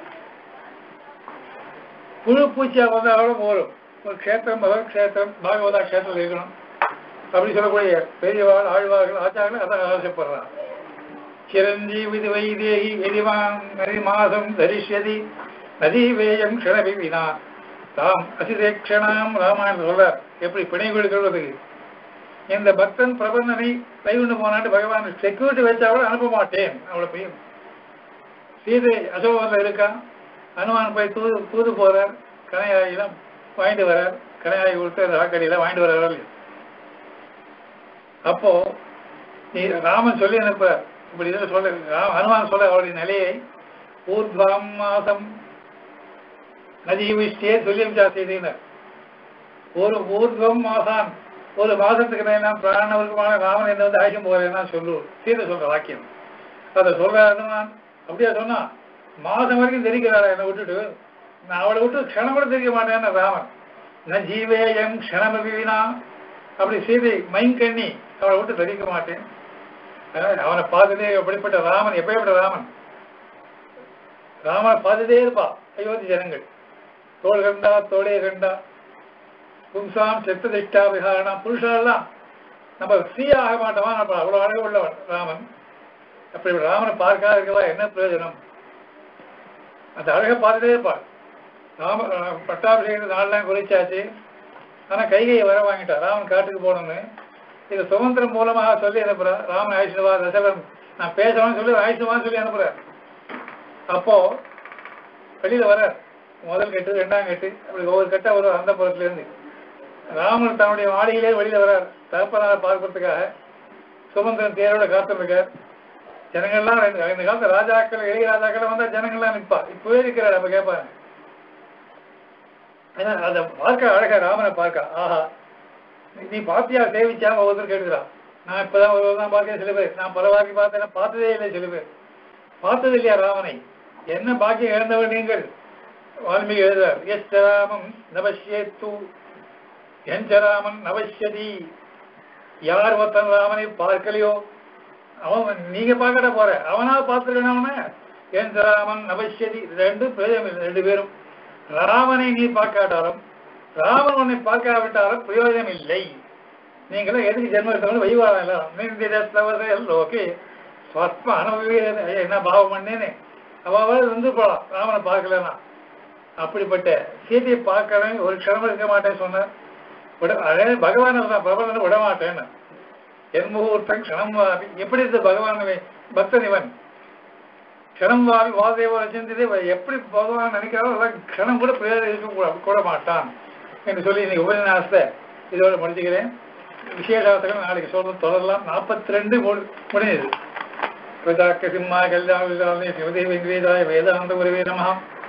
புழு பூச்சியா வந்தாலும் போரும் ஒரு க்ஷேத்திரம் பகவத் க்ஷேத்திரம் பாகவதா க்ஷேத்திரம் இருக்கணும் அப்படி சொல்லக்கூடிய பெரியவாள் ஆழ்வார்கள் ஆச்சாரர்கள் அதான் ஆசைப்படுறான் சிரஞ்சீவி வைதேகி எரிவான் நரிமாசம் தரிஷ்யதி நதீவேயம் க்ஷணபி வினா தாம் அசிதேக்ஷணாம் ராமாயணம் சொல்றார் எப்படி பிணை கொடுக்கிறதுக்கு இந்த பக்தன் பிரபந்தனை கைவிண்டு போனாட்டு பகவான் செக்யூரிட்டி வச்சா கூட அனுப்ப மாட்டேன் அவளை போய் சீதை அசோகத்தில் இருக்கா அனுமான் போய் தூது தூது போறார் கனையாயிலாம் வாங்கிட்டு வரார் கனையாயி கொடுத்து அந்த ராக்கடியில வாங்கிட்டு வர்றாரு அப்போ நீ ராமன் சொல்லி அனுப்புறார் இப்படி இதில் சொல்ல ரா- ஹனுமான் சொல்ல அவருடைய நிலையை ஊர்துவாம் மாசம் நஜீவிஷ்டியே சொல்லி அனுப்பிச்சா செய்தினர் ஒரு ஊர்துவம் மாசான் ஒரு மாசத்துக்கு நான் பிராணவருக்குமான ராமன் என்ன வந்து ஆயுஷம் போறேன்னா சொல்லு சீதை சொல்ற வாக்கியம் அதை சொல்ற ஹனுமான் அப்படியா சொன்னா மாசம் வரைக்கும் தெரிக்கிறாரா என்னை விட்டுட்டு நான் அவளை விட்டு க்ஷணம் கூட தெரிக்க மாட்டேன்னு ராமன் ந ஜீவேயம் க்ஷணமபிவினா அப்படி சீதை மைங்கண்ணி அவளை விட்டு தெரிவிக்க மாட்டேன் அதனால அவனை பார்த்ததே எப்படிப்பட்ட ராமன் எப்படிப்பட்ட ராமன் ராமனை பார்த்துட்டே இருப்பா அயோத்தி ஜனங்கள் தோள் கண்டா தோளே கண்டா பும்சாம் செத்த திஷ்டா விஹாரணா புருஷாலாம் நம்ம ஸ்ரீ ஆக மாட்டோமா நம்ம அவ்வளோ அழகு உள்ளவன் ராமன் அப்படி ராமனை பார்க்காத இருக்கவா என்ன பிரயோஜனம் அந்த அழகை பார்த்துட்டே இருப்பாள் ராம அஹ் பட்டாபிஷேகத்தை நாளெல்லாம் குறிச்சாச்சு ஆனா கைகையை வர வாங்கிட்டா ராமன் காட்டுக்கு போகணும்னு இது சுதந்திரம் மூலமாக சொல்லி அனுப்புறா ராமன் ஆயுஷ்வா தசவரம் நான் பேசணும்னு சொல்லி ஆயுஷ்வான்னு சொல்லி அனுப்புறேன் அப்போ வெளியில வர முதல் கட்டு ரெண்டாம் கட்டு அப்படி ஒவ்வொரு கட்டா வரும் அந்த புறத்துல இருந்து ராமன் தன்னுடைய மாளிகையிலே வெளியில வரார் தகப்பனாரை பார்க்கறதுக்காக சுமந்திரன் தேரோட காத்திருக்கார் ஜனங்கள்லாம் இந்த இந்த காலத்து ராஜாக்கள் இளைய ராஜாக்கள் வந்தா ஜனங்கள்லாம் நிற்பா இப்பவே இருக்கிறார் அப்ப கேட்பாங்க ஏன்னா அதை பார்க்க அழகா ராமனை பார்க்க ஆஹா நீ- நீ பாத்தியா சேவிச்சா ஒவ்வொருத்தர் கேட்கிறான் நான் இப்பதான் ஒரு தான் பார்க்கேன் சில பேர் நான் பல வாக்கி பார்த்தேன் பார்த்ததே இல்லை சில பேர் பார்த்தது இல்லையா ராமனை என்ன பாக்கியம் இழந்தவர் நீங்கள் வால்மீகி எழுதுறார் எஸ் ராமம் நபஷ்யேத்து எந்த ராமன் நபஷ்யதி யார் ஒருத்தன் ராமனை பார்க்கலையோ அவன் நீங்க பார்க்கட போற அவனா பார்த்துருக்கணும் அவன எந்த ராமன் நபஷ்யதி ரெண்டு பிரயோஜனம் இல்லை ரெண்டு பேரும் ராமனை நீ பார்க்காட்டாலும் ராமன் உன்னை பார்க்காவிட்டாலும் பிரயோஜனம் இல்லை நீங்களும் எதுக்கு ஜென்மம் எடுத்தவங்க வைவாரம் ஓகே ஸ்வஸ்ம அனுபவி என்ன பாவம் பண்ணேன்னு அவாவது வந்து போலாம் ராமனை பார்க்கலன்னா அப்படிப்பட்ட சீதையை பார்க்கறேன் ஒரு க்ஷணம் இருக்க மாட்டேன்னு சொன்னார் விட அதே பகவான் தான் பிரபலனை விட மாட்டேன்னு என் முகூர்த்தம் க்ஷணம் வாவி எப்படி இந்த பகவான் பக்தன் இவன் க்ஷணம் வாவி வாதேவ ரசிந்தது எப்படி பகவான் நினைக்கிறாரோ அதான் க்ஷணம் கூட பிரயோஜனம் இருக்க கூட- கூட மாட்டான் என்று சொல்லி இன்னைக்கு உபநியாசத்தை இதோட முடிச்சுக்கிறேன் விசேஷாசகம் நாளைக்கு சொல்றது தொடரலாம் நாற்பத்தி ரெண்டு முடிஞ்சது சிம்மா கல்யாண சிவதேவ வேதாய வேதாந்த குருவே நமஹா